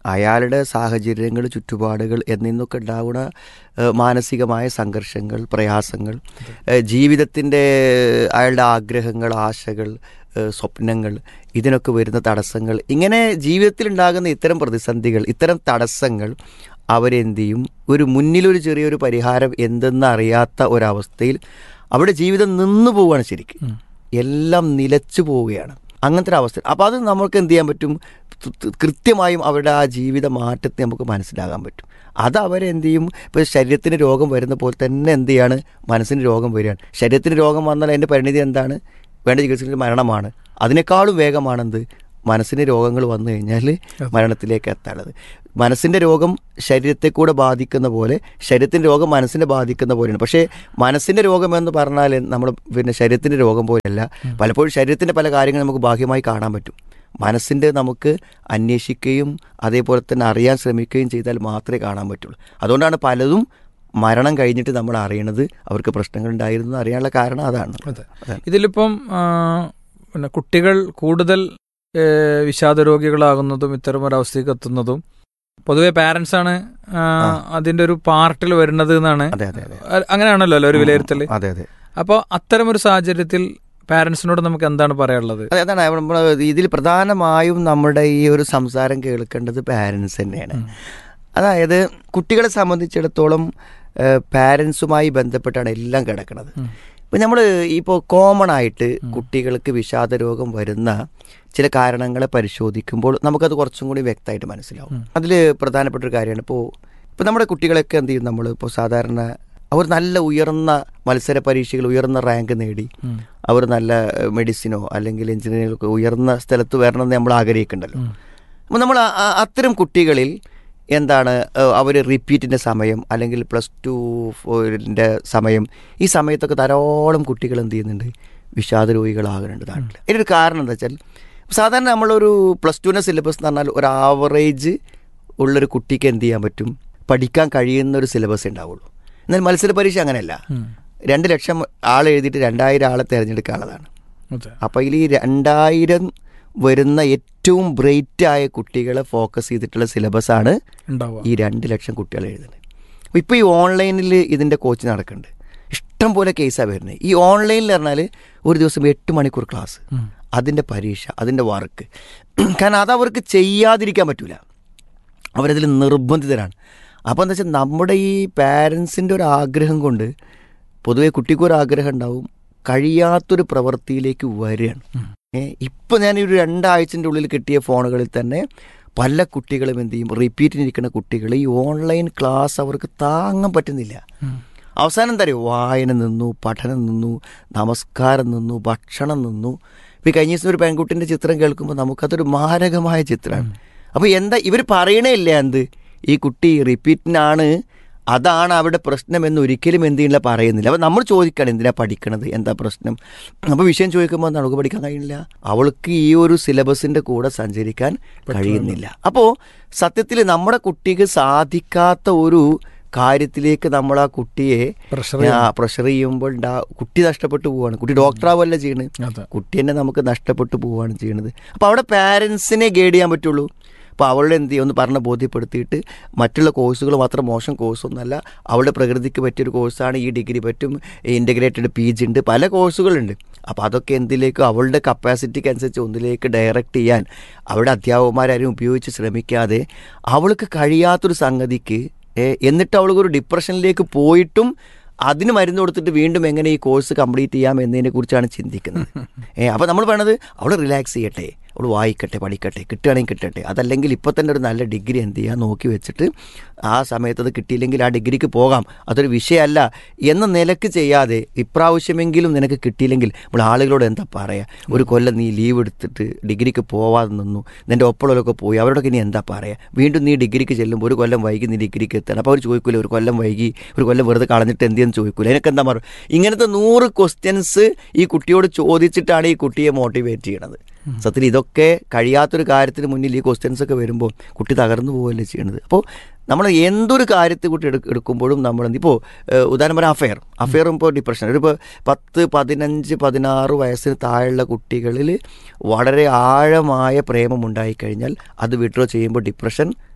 അയാളുടെ സാഹചര്യങ്ങൾ ചുറ്റുപാടുകൾ എന്നിന്നൊക്കെ ഉണ്ടാവുന്ന ഏഹ്, മാനസികമായ സംഘർഷങ്ങൾ പ്രയാസങ്ങൾ ഏഹ്, ജീവിതത്തിൻ്റെ അയാളുടെ ആഗ്രഹങ്ങൾ ആശകൾ ഏഹ്, സ്വപ്നങ്ങൾ ഇതിനൊക്കെ വരുന്ന തടസ്സങ്ങൾ ഇങ്ങനെ ജീവിതത്തിൽ ഉണ്ടാകുന്ന ഇത്തരം പ്രതിസന്ധികൾ ഇത്തരം തടസ്സങ്ങൾ അവരെന്ത് ചെയ്യും ഒരു മുന്നിലൊരു ചെറിയൊരു പരിഹാരം എന്തെന്ന് അറിയാത്ത ഒരവസ്ഥയിൽ അവിടെ ജീവിതം നിന്നു പോവുകയാണ് ശരിക്കും എല്ലാം നിലച്ചു പോവുകയാണ് അങ്ങനത്തെ ഒരു അവസ്ഥ അപ്പോൾ അത് നമുക്ക് എന്ത് ചെയ്യാൻ പറ്റും ത്- ത്- കൃത്യമായും അവരുടെ ആ ജീവിത മാറ്റത്തെ നമുക്ക് മനസ്സിലാകാൻ പറ്റും അത് അവരെന്ത് ചെയ്യും ഇപ്പോൾ ശരീരത്തിന് രോഗം വരുന്ന പോലെ തന്നെ എന്ത് ചെയ്യാണ് മനസ്സിന് രോഗം വരികയാണ് ശരീരത്തിന് രോഗം വന്നാൽ അതിൻ്റെ പരിണിതി എന്താണ് വേണ്ട ചികിത്സയിൽ മരണമാണ് അതിനേക്കാളും വേഗമാണെന്ത് മനസ്സിന് രോഗങ്ങൾ വന്നു കഴിഞ്ഞാൽ മരണത്തിലേക്ക് എത്താനുള്ളത് മനസ്സിൻ്റെ രോഗം ശരീരത്തെ കൂടെ ബാധിക്കുന്ന പോലെ ശരീരത്തിൻ്റെ രോഗം മനസ്സിനെ ബാധിക്കുന്ന പോലെയാണ് പക്ഷേ മനസ്സിൻ്റെ രോഗം എന്ന് പറഞ്ഞാൽ നമ്മൾ പിന്നെ ശരീരത്തിൻ്റെ രോഗം പോലെയല്ല പലപ്പോഴും ശരീരത്തിൻ്റെ പല കാര്യങ്ങൾ നമുക്ക് ബാഹ്യമായി കാണാൻ പറ്റും മനസ്സിൻ്റെ നമുക്ക് അന്വേഷിക്കുകയും അതേപോലെ തന്നെ അറിയാൻ ശ്രമിക്കുകയും ചെയ്താൽ മാത്രമേ കാണാൻ പറ്റുള്ളൂ അതുകൊണ്ടാണ് പലതും മരണം കഴിഞ്ഞിട്ട് നമ്മൾ അറിയണത് അവർക്ക് പ്രശ്നങ്ങൾ ഉണ്ടായിരുന്നു എന്ന് അറിയാനുള്ള കാരണം അതാണ് അതെ ഇതിലിപ്പം ആ, പിന്നെ കുട്ടികൾ കൂടുതൽ ഏ, വിഷാദ രോഗികളാകുന്നതും ഇത്തരം ഒരു അവസ്ഥയ്ക്ക് എത്തുന്നതും പൊതുവെ പാരന്റ്സ് ആണ് ആ, അതിന്റെ ഒരു പാർട്ടിൽ വരുന്നത് എന്നാണ് അതെ അതെ അതെ അ- അങ്ങനെയാണല്ലോ അല്ലേ ഒരു വിലയിരുത്തൽ അതെ അതെ അപ്പോൾ അത്തരം ഒരു സാഹചര്യത്തിൽ പാരന്റ്സിനോട് നമുക്ക് എന്താണ് പറയാനുള്ളത് അതെ അതാണ് നമ്മൾ ഇതിൽ പ്രധാനമായും നമ്മുടെ ഈ ഒരു സംസാരം കേൾക്കേണ്ടത് പാരൻസ് തന്നെയാണ് അതായത് കുട്ടികളെ സംബന്ധിച്ചിടത്തോളം പാരൻസുമായി ബന്ധപ്പെട്ടാണ് എല്ലാം കിടക്കുന്നത് ഇപ്പം നമ്മൾ ഇപ്പോൾ കോമൺ ആയിട്ട് കുട്ടികൾക്ക് വിഷാദ രോഗം വരുന്ന ചില കാരണങ്ങളെ പരിശോധിക്കുമ്പോൾ നമുക്കത് കുറച്ചും കൂടി വ്യക്തമായിട്ട് മനസ്സിലാവും അതിൽ പ്രധാനപ്പെട്ട ഒരു കാര്യമാണ് ഇപ്പോൾ ഇപ്പോൾ നമ്മുടെ കുട്ടികളൊക്കെ എന്ത് ചെയ്യും നമ്മൾ ഇപ്പോൾ സാധാരണ അവർ നല്ല ഉയർന്ന മത്സര പരീക്ഷകൾ ഉയർന്ന റാങ്ക് നേടി അവർ നല്ല മെഡിസിനോ അല്ലെങ്കിൽ എഞ്ചിനീയറിംഗോ ഉയർന്ന സ്ഥലത്ത് വരണമെന്ന് നമ്മൾ ആഗ്രഹിക്കുന്നുണ്ടല്ലോ അപ്പോൾ നമ്മൾ ആ- ആ- അത്തരം കുട്ടികളിൽ എന്താണ് അവർ റിപ്പീറ്റിൻ്റെ സമയം അല്ലെങ്കിൽ പ്ലസ് ടു ഫോറിൻ്റെ സമയം ഈ സമയത്തൊക്കെ ധാരാളം കുട്ടികൾ എന്ത് ചെയ്യുന്നുണ്ട് വിഷാദ രോഗികളാകുന്നുണ്ട് നാട്ടിൽ ഇതിനൊരു കാരണം എന്താ വെച്ചാൽ സാധാരണ നമ്മളൊരു പ്ലസ് ടുവിൻ്റെ സിലബസ് എന്ന് പറഞ്ഞാൽ ഒരു ആവറേജ് ഉള്ളൊരു കുട്ടിക്ക് എന്ത് ചെയ്യാൻ പറ്റും പഠിക്കാൻ കഴിയുന്ന ഒരു സിലബസ് ഉണ്ടാവുള്ളൂ എന്നാൽ മത്സര പരീക്ഷ അങ്ങനെയല്ല രണ്ട് ലക്ഷം ആൾ എഴുതിയിട്ട് രണ്ടായിരം ആളെ തിരഞ്ഞെടുക്കാനുള്ളതാണ് അതെ അപ്പോൾ ഇതിൽ ഈ രണ്ടായിരം വരുന്ന ഏറ്റവും ബ്രൈറ്റ് ആയ കുട്ടികളെ ഫോക്കസ് ചെയ്തിട്ടുള്ള സിലബസാണ് ഉണ്ടാവുക ഈ രണ്ട് ലക്ഷം കുട്ടികൾ എഴുതുന്നത് അപ്പോൾ ഇപ്പോൾ ഈ ഓൺലൈനിൽ ഇതിൻ്റെ കോച്ച് നടക്കുന്നുണ്ട് ഇഷ്ടം പോലെ കേസാണ് വരുന്നത് ഈ ഓൺലൈനിൽ പറഞ്ഞാൽ ഒരു ദിവസം എട്ട് മണിക്കൂർ ക്ലാസ് അതിൻ്റെ പരീക്ഷ അതിൻ്റെ വർക്ക് കാരണം അത് അവർക്ക് ചെയ്യാതിരിക്കാൻ പറ്റില്ല അവരതിൽ നിർബന്ധിതരാണ് അപ്പോൾ എന്താ വെച്ചാൽ നമ്മുടെ ഈ പാരൻസിൻ്റെ ഒരു ആഗ്രഹം കൊണ്ട് പൊതുവെ കുട്ടിക്ക് ഒരു ആഗ്രഹം ഉണ്ടാവും കഴിയാത്തൊരു പ്രവൃത്തിയിലേക്ക് വരികയാണ് ഏ ഇപ്പം ഞാൻ ഈ ഒരു രണ്ടാഴ്ചൻ്റെ ഉള്ളിൽ കിട്ടിയ ഫോണുകളിൽ തന്നെ പല കുട്ടികളും എന്ത് ചെയ്യും റിപ്പീറ്റിനിരിക്കുന്ന കുട്ടികൾ ഈ ഓൺലൈൻ ക്ലാസ് അവർക്ക് താങ്ങാൻ പറ്റുന്നില്ല അവസാനം എന്താ അറിയോ വായന നിന്നു പഠനം നിന്നു നമസ്കാരം നിന്നു ഭക്ഷണം നിന്നു ഇപ്പം ഈ കഴിഞ്ഞ ദിവസം ഒരു പെൺകുട്ടിൻ്റെ ചിത്രം കേൾക്കുമ്പോൾ നമുക്കതൊരു മാരകമായ ചിത്രമാണ് അപ്പോൾ എന്താ ഇവർ പറയണേ ഇല്ല എന്ത് ഈ കുട്ടി റിപ്പീറ്റിനാണ് അതാണ് അവിടെ പ്രശ്നം എന്ന് ഒരിക്കലും എന്ത് ചെയ്യുന്നില്ല പറയുന്നില്ല അപ്പോൾ നമ്മൾ ചോദിക്കണം എന്തിനാ പഠിക്കണത് എന്താ പ്രശ്നം അപ്പോൾ വിഷയം ചോദിക്കുമ്പോൾ എന്താ നമുക്ക് പഠിക്കാൻ കഴിയില്ല അവൾക്ക് ഈ ഒരു സിലബസിൻ്റെ കൂടെ സഞ്ചരിക്കാൻ കഴിയുന്നില്ല അപ്പോൾ സത്യത്തിൽ നമ്മുടെ കുട്ടിക്ക് സാധിക്കാത്ത ഒരു കാര്യത്തിലേക്ക് നമ്മൾ ആ കുട്ടിയെ Pressure പ്രഷർ ചെയ്യുമ്പോൾ ഉണ്ടാ- കുട്ടി നഷ്ടപ്പെട്ടു പോവാണ് കുട്ടി ഡോക്ടറാവല്ല ചെയ്യണത് അതെ കുട്ടി തന്നെ നമുക്ക് നഷ്ടപ്പെട്ടു പോവുകയാണ് ചെയ്യുന്നത് അപ്പോൾ അവിടെ പാരൻസിനെ ഗൈഡ് ചെയ്യാൻ പറ്റുള്ളൂ അപ്പോൾ അവളുടെ എന്ത് ചെയ്യും ഒന്ന് പറഞ്ഞ് ബോധ്യപ്പെടുത്തിയിട്ട് മറ്റുള്ള കോഴ്സുകൾ മാത്രം മോശം കോഴ്സൊന്നുമല്ല അവളുടെ പ്രകൃതിക്ക് പറ്റിയൊരു കോഴ്സാണ് ഈ ഡിഗ്രി പറ്റും ഇൻ്റഗ്രേറ്റഡ് പി ജി ഉണ്ട് പല കോഴ്സുകളുണ്ട് അപ്പോൾ അതൊക്കെ എന്തിലേക്ക് അവളുടെ കപ്പാസിറ്റിക്ക് അനുസരിച്ച് ഒന്നിലേക്ക് ഡയറക്റ്റ് ചെയ്യാൻ അവളുടെ അധ്യാപകന്മാരും ഉപയോഗിച്ച് ശ്രമിക്കാതെ അവൾക്ക് കഴിയാത്തൊരു സംഗതിക്ക് ഏ, എന്നിട്ട് അവൾക്ക് ഒരു ഡിപ്രഷനിലേക്ക് പോയിട്ടും അതിന് മരുന്ന് കൊടുത്തിട്ട് വീണ്ടും എങ്ങനെ ഈ കോഴ്സ് കംപ്ലീറ്റ് ചെയ്യാം എന്നതിനെ കുറിച്ചാണ് ചിന്തിക്കുന്നത് ഏ അപ്പോൾ നമ്മൾ വേണത് അവൾ റിലാക്സ് ചെയ്യട്ടെ അവൾ വായിക്കട്ടെ പഠിക്കട്ടെ കിട്ടുകയാണെങ്കിൽ കിട്ടട്ടെ അതല്ലെങ്കിൽ ഇപ്പോൾ തന്നെ ഒരു നല്ല ഡിഗ്രി എന്ത് ചെയ്യുക നോക്കി വെച്ചിട്ട് ആ സമയത്ത് അത് കിട്ടിയില്ലെങ്കിൽ ആ ഡിഗ്രിക്ക് പോകാം അതൊരു വിഷയമല്ല എന്ന നിലക്ക് ചെയ്യാതെ ഇപ്രാവശ്യമെങ്കിലും നിനക്ക് കിട്ടിയില്ലെങ്കിൽ നമ്മൾ ആളുകളോട് എന്താ പറയുക ഒരു കൊല്ലം നീ ലീവ് എടുത്തിട്ട് ഡിഗ്രിക്ക് പോവാതെ നിന്നു നിൻ്റെ ഒപ്പമുള്ളവരൊക്കെ പോയി അവരോടൊക്കെ നീ എന്താ പറയുക വീണ്ടും നീ ഡിഗ്രിക്ക് ചെല്ലുമ്പോൾ ഒരു കൊല്ലം വൈകി നീ ഡിഗ്രിക്ക് എത്തണം അപ്പോൾ അവർ ചോദിക്കൂലേ ഒരു കൊല്ലം വൈകി ഒരു കൊല്ലം വെറുതെ കളഞ്ഞിട്ട് എന്തെന്ന് ചോദിക്കൂല എനിക്ക് എന്താ പറയുക ഇങ്ങനത്തെ നൂറ് ക്വസ്റ്റ്യൻസ് ഈ കുട്ടിയോട് ചോദിച്ചിട്ടാണ് ഈ കുട്ടിയെ മോട്ടിവേറ്റ് ചെയ്യണത് സത്യത്തിൽ ഇതൊക്കെ കഴിയാത്തൊരു കാര്യത്തിന് മുന്നിൽ ഈ ക്വസ്റ്റ്യൻസ് ഒക്കെ വരുമ്പോൾ കുട്ടി തകർന്നു പോവുകയല്ലേ ചെയ്യണത് അപ്പോൾ നമ്മൾ എന്തൊരു കാര്യത്തെ കുട്ടി എടു എടുക്കുമ്പോഴും നമ്മൾ എന്ത് ഇപ്പോൾ ഉദാഹരണം പറയാം അഫെയർ അഫെയറും ഇപ്പോൾ ഡിപ്രഷൻ ഒരു ഇപ്പോൾ പത്ത് പതിനഞ്ച് പതിനാറ് വയസ്സിന് താഴെയുള്ള കുട്ടികളിൽ വളരെ ആഴമായ പ്രേമം ഉണ്ടായിക്കഴിഞ്ഞാൽ അത് വിഡ്രോ ചെയ്യുമ്പോൾ ഡിപ്രഷൻ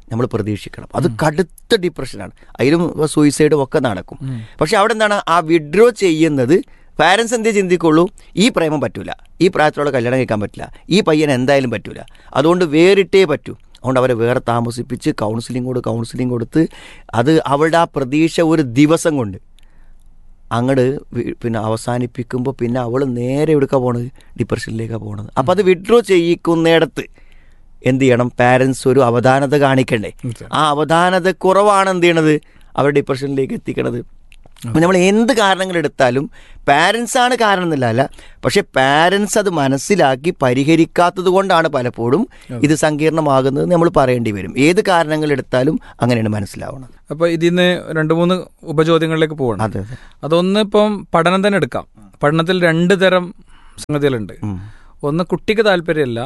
നമ്മൾ പ്രതീക്ഷിക്കണം അത് കടുത്ത ഡിപ്രഷനാണ് അതിലും സൂയിസൈഡും ഒക്കെ നടക്കും പക്ഷെ അവിടെ എന്താണ് ആ വിഡ്രോ ചെയ്യുന്നത് പാരൻസ് എന്തേ ചിന്തിക്കുള്ളൂ ഈ പ്രേമം പറ്റൂല ഈ പ്രായത്തിലുള്ള കല്യാണം കഴിക്കാൻ പറ്റില്ല ഈ പയ്യൻ എന്തായാലും പറ്റൂല അതുകൊണ്ട് വേറിട്ടേ പറ്റൂ അതുകൊണ്ട് അവരെ വേറെ താമസിപ്പിച്ച് കൗൺസിലിംഗ് കൊടുത്ത് കൗൺസിലിംഗ് കൊടുത്ത് അത് അവളുടെ ആ പ്രതീക്ഷ ഒരു ദിവസം കൊണ്ട് അങ്ങോട്ട് പിന്നെ അവസാനിപ്പിക്കുമ്പോൾ പിന്നെ അവൾ നേരെ എവിടേക്കാണ് പോണത് ഡിപ്രഷനിലേക്കാണ് പോണത് അപ്പം അത് വിഡ്രോ ചെയ്യിക്കുന്നിടത്ത് എന്ത് ചെയ്യണം പാരൻസ് ഒരു അവധാനത കാണിക്കണ്ടേ ആ അവധാനത കുറവാണ് എന്ത് ചെയ്യണത് അവർ ഡിപ്രഷനിലേക്ക് എത്തിക്കണത് അപ്പം നമ്മൾ എന്ത് കാരണങ്ങൾ എടുത്താലും പാരൻസ് ആണ് കാരണം എന്നില്ല അല്ല പക്ഷെ പാരൻസ് അത് മനസ്സിലാക്കി പരിഹരിക്കാത്തത് കൊണ്ടാണ് പലപ്പോഴും ഇത് സങ്കീർണമാകുന്നത് നമ്മൾ പറയേണ്ടി വരും ഏത് കാരണങ്ങൾ എടുത്താലും അങ്ങനെയാണ് മനസ്സിലാവുന്നത് അപ്പോൾ ഇതിൽ നിന്ന് രണ്ട് മൂന്ന് ഉപചോദ്യങ്ങളിലേക്ക് പോകണം അതെ അതെ അതൊന്ന് ഇപ്പം പഠനം തന്നെ എടുക്കാം പഠനത്തിൽ രണ്ട് തരം സംഗതികളുണ്ട് ഉം. ഒന്ന് കുട്ടിക്ക് താല്പര്യമില്ല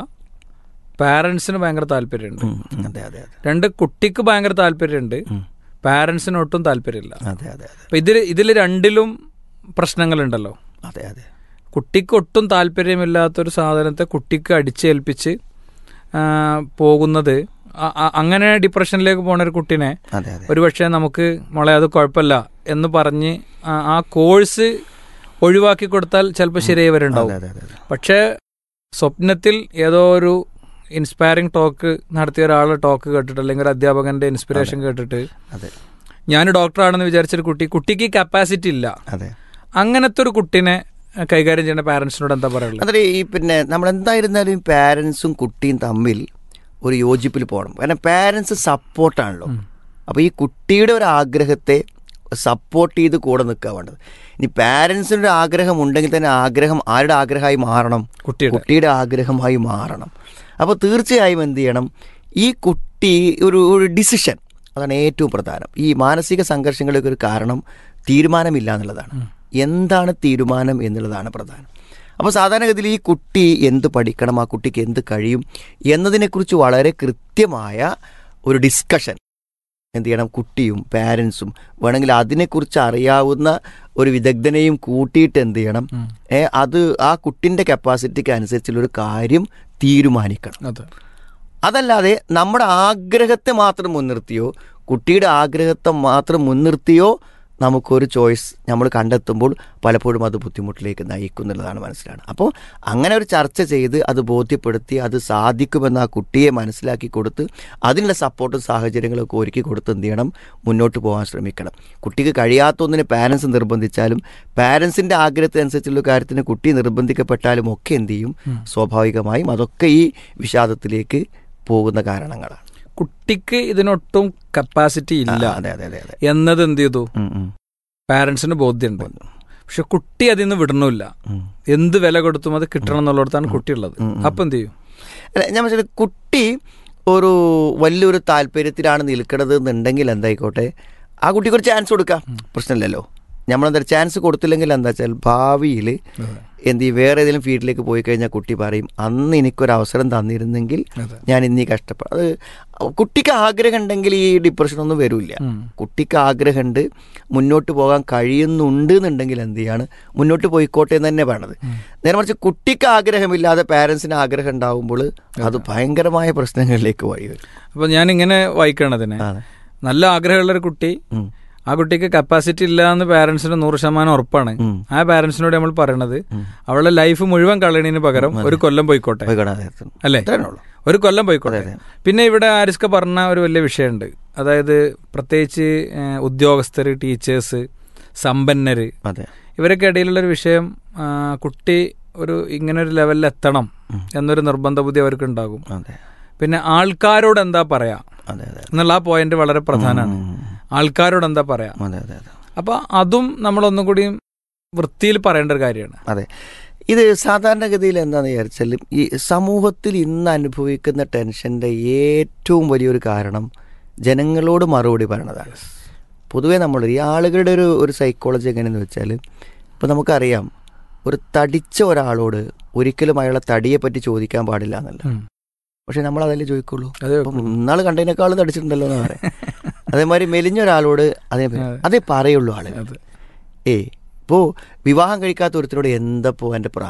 പാരൻസിന് ഭയങ്കര താല്പര്യമുണ്ട് ഉം. അതെ അതെ അതെ രണ്ട് കുട്ടിക്ക് ഭയങ്കര താല്പര്യമുണ്ട് ഉം. പാരൻസിന് ഒട്ടും താല്പര്യമില്ല അതെ അതെ അതെ അപ്പൊ ഇതിൽ ഇതിൽ രണ്ടിലും പ്രശ്നങ്ങളുണ്ടല്ലോ അതെ അതെ കുട്ടിക്ക് ഒട്ടും താല്പര്യമില്ലാത്തൊരു സാധനത്തെ കുട്ടിക്ക് അടിച്ചേൽപ്പിച്ച് ആ, പോകുന്നത് അ- അ- അങ്ങനെ ഡിപ്രഷനിലേക്ക് പോണ ഒരു കുട്ടിനെ അതെ അതെ ഒരുപക്ഷെ നമുക്ക് മോളെ അത് കുഴപ്പമില്ല എന്ന് പറഞ്ഞ് ആ- ആ കോഴ്സ് ഒഴിവാക്കി കൊടുത്താൽ ചിലപ്പോൾ ശരിയായി വരുന്നുണ്ടാവും അതെ അതെ അതെ പക്ഷേ സ്വപ്നത്തിൽ ഏതോ ഒരു ഇൻസ്പയറിംഗ് ടോക്ക് നടത്തിയ ഒരാളുടെ ടോക്ക് കേട്ടിട്ട് അല്ലെങ്കിൽ ഒരു അധ്യാപകന്റെ ഇൻസ്പിറേഷൻ കേട്ടിട്ട് അതെ ഞാൻ ഡോക്ടറാണെന്ന് വിചാരിച്ചൊരു കുട്ടി കുട്ടിക്ക് കപ്പാസിറ്റി ഇല്ല അതെ അങ്ങനത്തെ ഒരു കുട്ടിനെ കൈകാര്യം ചെയ്യുന്ന പാരന്റ്സിനോട് എന്താ പറയുള്ളത് അതെ ഈ പിന്നെ നമ്മൾ എന്തായിരുന്നാലും പാരൻസും കുട്ടിയും തമ്മിൽ ഒരു യോജിപ്പിൽ പോകണം കാരണം പാരൻസ് സപ്പോർട്ടാണല്ലോ അപ്പോൾ ഈ കുട്ടിയുടെ ഒരു ആഗ്രഹത്തെ സപ്പോർട്ട് ചെയ്ത് കൂടെ നിൽക്കുക വേണ്ടത് ഇനി പാരൻസിന് ഒരു ആഗ്രഹം ഉണ്ടെങ്കിൽ തന്നെ ആഗ്രഹം ആരുടെ ആഗ്രഹമായി മാറണം കുട്ടിയുടെ. കുട്ടിയുടെ ആഗ്രഹമായി മാറണം അപ്പോൾ തീർച്ചയായും എന്ത് ചെയ്യണം ഈ കുട്ടി ഒരു ഒരു ഡിസിഷൻ അതാണ് ഏറ്റവും പ്രധാനം ഈ മാനസിക സംഘർഷങ്ങൾക്ക് ഒരു കാരണം തീരുമാനമില്ല എന്നുള്ളതാണ് എന്താണ് തീരുമാനം എന്നുള്ളതാണ് പ്രധാനം അപ്പോൾ സാധാരണഗതിയിൽ ഈ കുട്ടി എന്ത് പഠിക്കണം ആ കുട്ടിക്ക് എന്ത് കഴിയും എന്നതിനെക്കുറിച്ച് വളരെ കൃത്യമായ ഒരു ഡിസ്കഷൻ എന്ത് ചെയ്യണം കുട്ടിയും പാരൻസും വേണമെങ്കിൽ അതിനെക്കുറിച്ച് അറിയാവുന്ന ഒരു വിദഗ്ധനെയും കൂട്ടിയിട്ട് എന്ത് ചെയ്യണം ഏ അത് ആ കുട്ടിൻ്റെ കപ്പാസിറ്റിക്ക് അനുസരിച്ചുള്ള ഒരു കാര്യം തീരുമാനിക്കണം അതെ അതല്ലാതെ നമ്മുടെ ആഗ്രഹത്തെ മാത്രം മുൻനിർത്തിയോ കുട്ടിയുടെ ആഗ്രഹത്തെ മാത്രം മുൻനിർത്തിയോ നമുക്കൊരു ചോയ്സ് നമ്മൾ കണ്ടെത്തുമ്പോൾ പലപ്പോഴും അത് ബുദ്ധിമുട്ടിലേക്ക് നയിക്കും എന്നുള്ളതാണ് മനസ്സിലാണ് അപ്പോൾ അങ്ങനെ ഒരു ചർച്ച ചെയ്ത് അത് ബോധ്യപ്പെടുത്തി അത് സാധിക്കുമെന്ന് ആ കുട്ടിയെ മനസ്സിലാക്കി കൊടുത്ത് അതിനുള്ള സപ്പോർട്ടും സാഹചര്യങ്ങളൊക്കെ ഒരുക്കി കൊടുത്ത് എന്ത് ചെയ്യണം മുന്നോട്ട് പോകാൻ ശ്രമിക്കണം കുട്ടിക്ക് കഴിയാത്ത ഒന്നിന് പാരൻസ് നിർബന്ധിച്ചാലും പാരൻസിൻ്റെ ആഗ്രഹത്തിനനുസരിച്ചുള്ള കാര്യത്തിന് കുട്ടി നിർബന്ധിക്കപ്പെട്ടാലും ഒക്കെ എന്ത് ചെയ്യും സ്വാഭാവികമായും അതൊക്കെ ഈ വിഷാദത്തിലേക്ക് പോകുന്ന കാരണങ്ങളാണ് കുട്ടിക്ക് ഇതിനൊട്ടും കപ്പാസിറ്റി ഇല്ല ആ, അതെ അതെ അതെ അതെ എന്നത് എന്ത് ചെയ്തു ഉം, ഉം. പാരന്റ്സിന് ബോധ്യമുണ്ട് പക്ഷെ കുട്ടി അതിൽ നിന്ന് വിടണില്ല ഉം. എന്ത് വില കൊടുത്തും അത് കിട്ടണം എന്നുള്ളിടത്താണ് കുട്ടി ഉള്ളത് ഉം, ഉം. അപ്പൊ എന്ത് ചെയ്യും അല്ല ഞാൻ മനസ്സിലായി കുട്ടി ഒരു വലിയൊരു താല്പര്യത്തിലാണ് നിൽക്കുന്നത് എന്നുണ്ടെങ്കിൽ എന്തായിക്കോട്ടെ ആ കുട്ടിക്ക് ഒരു ചാൻസ് കൊടുക്കാം പ്രശ്നമില്ലല്ലോ നമ്മളെന്താ ചാൻസ് കൊടുത്തില്ലെങ്കിൽ എന്താ വെച്ചാൽ ഭാവിയിൽ എന്ത് ചെയ്യും വേറെ ഏതെങ്കിലും ഫീൽഡിലേക്ക് പോയി കഴിഞ്ഞാൽ കുട്ടി പറയും അന്ന് എനിക്കൊരു അവസരം തന്നിരുന്നെങ്കിൽ ഞാൻ ഇന്നീ കഷ്ടപ്പെടും അത് കുട്ടിക്ക് ആഗ്രഹം ഉണ്ടെങ്കിൽ ഈ ഡിപ്രഷൻ ഒന്നും വരില്ല കുട്ടിക്ക് ആഗ്രഹമുണ്ട് മുന്നോട്ട് പോകാൻ കഴിയുന്നുണ്ട് എന്നുണ്ടെങ്കിൽ എന്ത് ചെയ്യാണ് മുന്നോട്ട് പോയിക്കോട്ടെ എന്ന് തന്നെ പറയണത് നേരെ മറിച്ച് കുട്ടിക്ക് ആഗ്രഹമില്ലാതെ പാരൻസിന് ആഗ്രഹം ഉണ്ടാവുമ്പോൾ അത് ഭയങ്കരമായ പ്രശ്നങ്ങളിലേക്ക് വഴി വരും അപ്പൊ ഞാൻ ഇങ്ങനെ വായിക്കണതിനെ അതെ. നല്ല ആഗ്രഹമുള്ള ഒരു കുട്ടി ഉം. ആ കുട്ടിക്ക് കപ്പാസിറ്റി ഇല്ല എന്ന് പാരന്റ്സിന് നൂറ് ശതമാനം ഉറപ്പാണ് ഉം. ആ പാരന്റ്സിനോട് നമ്മൾ പറയണത് അവളുടെ ലൈഫ് മുഴുവൻ കളയണതിന് പകരം ഒരു കൊല്ലം പോയിക്കോട്ടെ പോയിക്കോട്ടെ, അതെ, അതെ. അല്ലേ അത്രേ ഉള്ളൂ. ഒരു കൊല്ലം പോയിക്കോട്ടെ പിന്നെ ഇവിടെ ആരിസ്ക പറഞ്ഞ ഒരു വലിയ വിഷയമുണ്ട് അതായത് പ്രത്യേകിച്ച് ഏഹ്, ഉദ്യോഗസ്ഥര് ടീച്ചേഴ്സ് സമ്പന്നര് അതെ ഇവരൊക്കെ ഇടയിലുള്ള ഒരു വിഷയം ആ, കുട്ടി ഒരു ഇങ്ങനെ ഒരു ലെവലിൽ എത്തണം എന്നൊരു നിർബന്ധ ബുദ്ധി അവർക്ക് ഉണ്ടാകും അതെ പിന്നെ ആൾക്കാരോട് എന്താ പറയാ അതെ അതെ എന്നുള്ള ആ പോയിന്റ് വളരെ പ്രധാനമാണ് ആൾക്കാരോട് എന്താ പറയാ അതെ അതെ അതെ അപ്പൊ അതും നമ്മൾ ഒന്നും കൂടി വൃത്തിയിൽ പറയേണ്ട ഒരു കാര്യമാണ് അതെ ഇത് സാധാരണഗതിയിൽ എന്താണെന്ന് വിചാരിച്ചാൽ ഈ സമൂഹത്തിൽ ഇന്ന് അനുഭവിക്കുന്ന ടെൻഷൻ്റെ ഏറ്റവും വലിയൊരു കാരണം ജനങ്ങളോട് മറുപടി പറയണതാണ് പൊതുവേ നമ്മൾ ഈ ആളുകളുടെ ഒരു ഒരു സൈക്കോളജി എങ്ങനെയെന്ന് വെച്ചാൽ ഇപ്പോൾ നമുക്കറിയാം ഒരു തടിച്ച ഒരാളോട് ഒരിക്കലും അയാളെ തടിയെ പറ്റി ചോദിക്കാൻ പാടില്ല എന്നല്ല പക്ഷെ നമ്മൾ അതല്ലേ ചോദിക്കുള്ളൂ അതേ അപ്പം ഇന്നാൾ കണ്ടതിനേക്കാളും തടിച്ചിട്ടുണ്ടല്ലോ എന്ന് പറയാം അതേമാതിരി മെലിഞ്ഞ ഒരാളോട് അതേ അതേ പറയുള്ളൂ ആളുകൾ അതെ. ഏ ഇപ്പോൾ വിവാഹം കഴിക്കാത്ത ഒരുത്തരോട് എന്തപ്പോ എൻ്റെ പ്രായം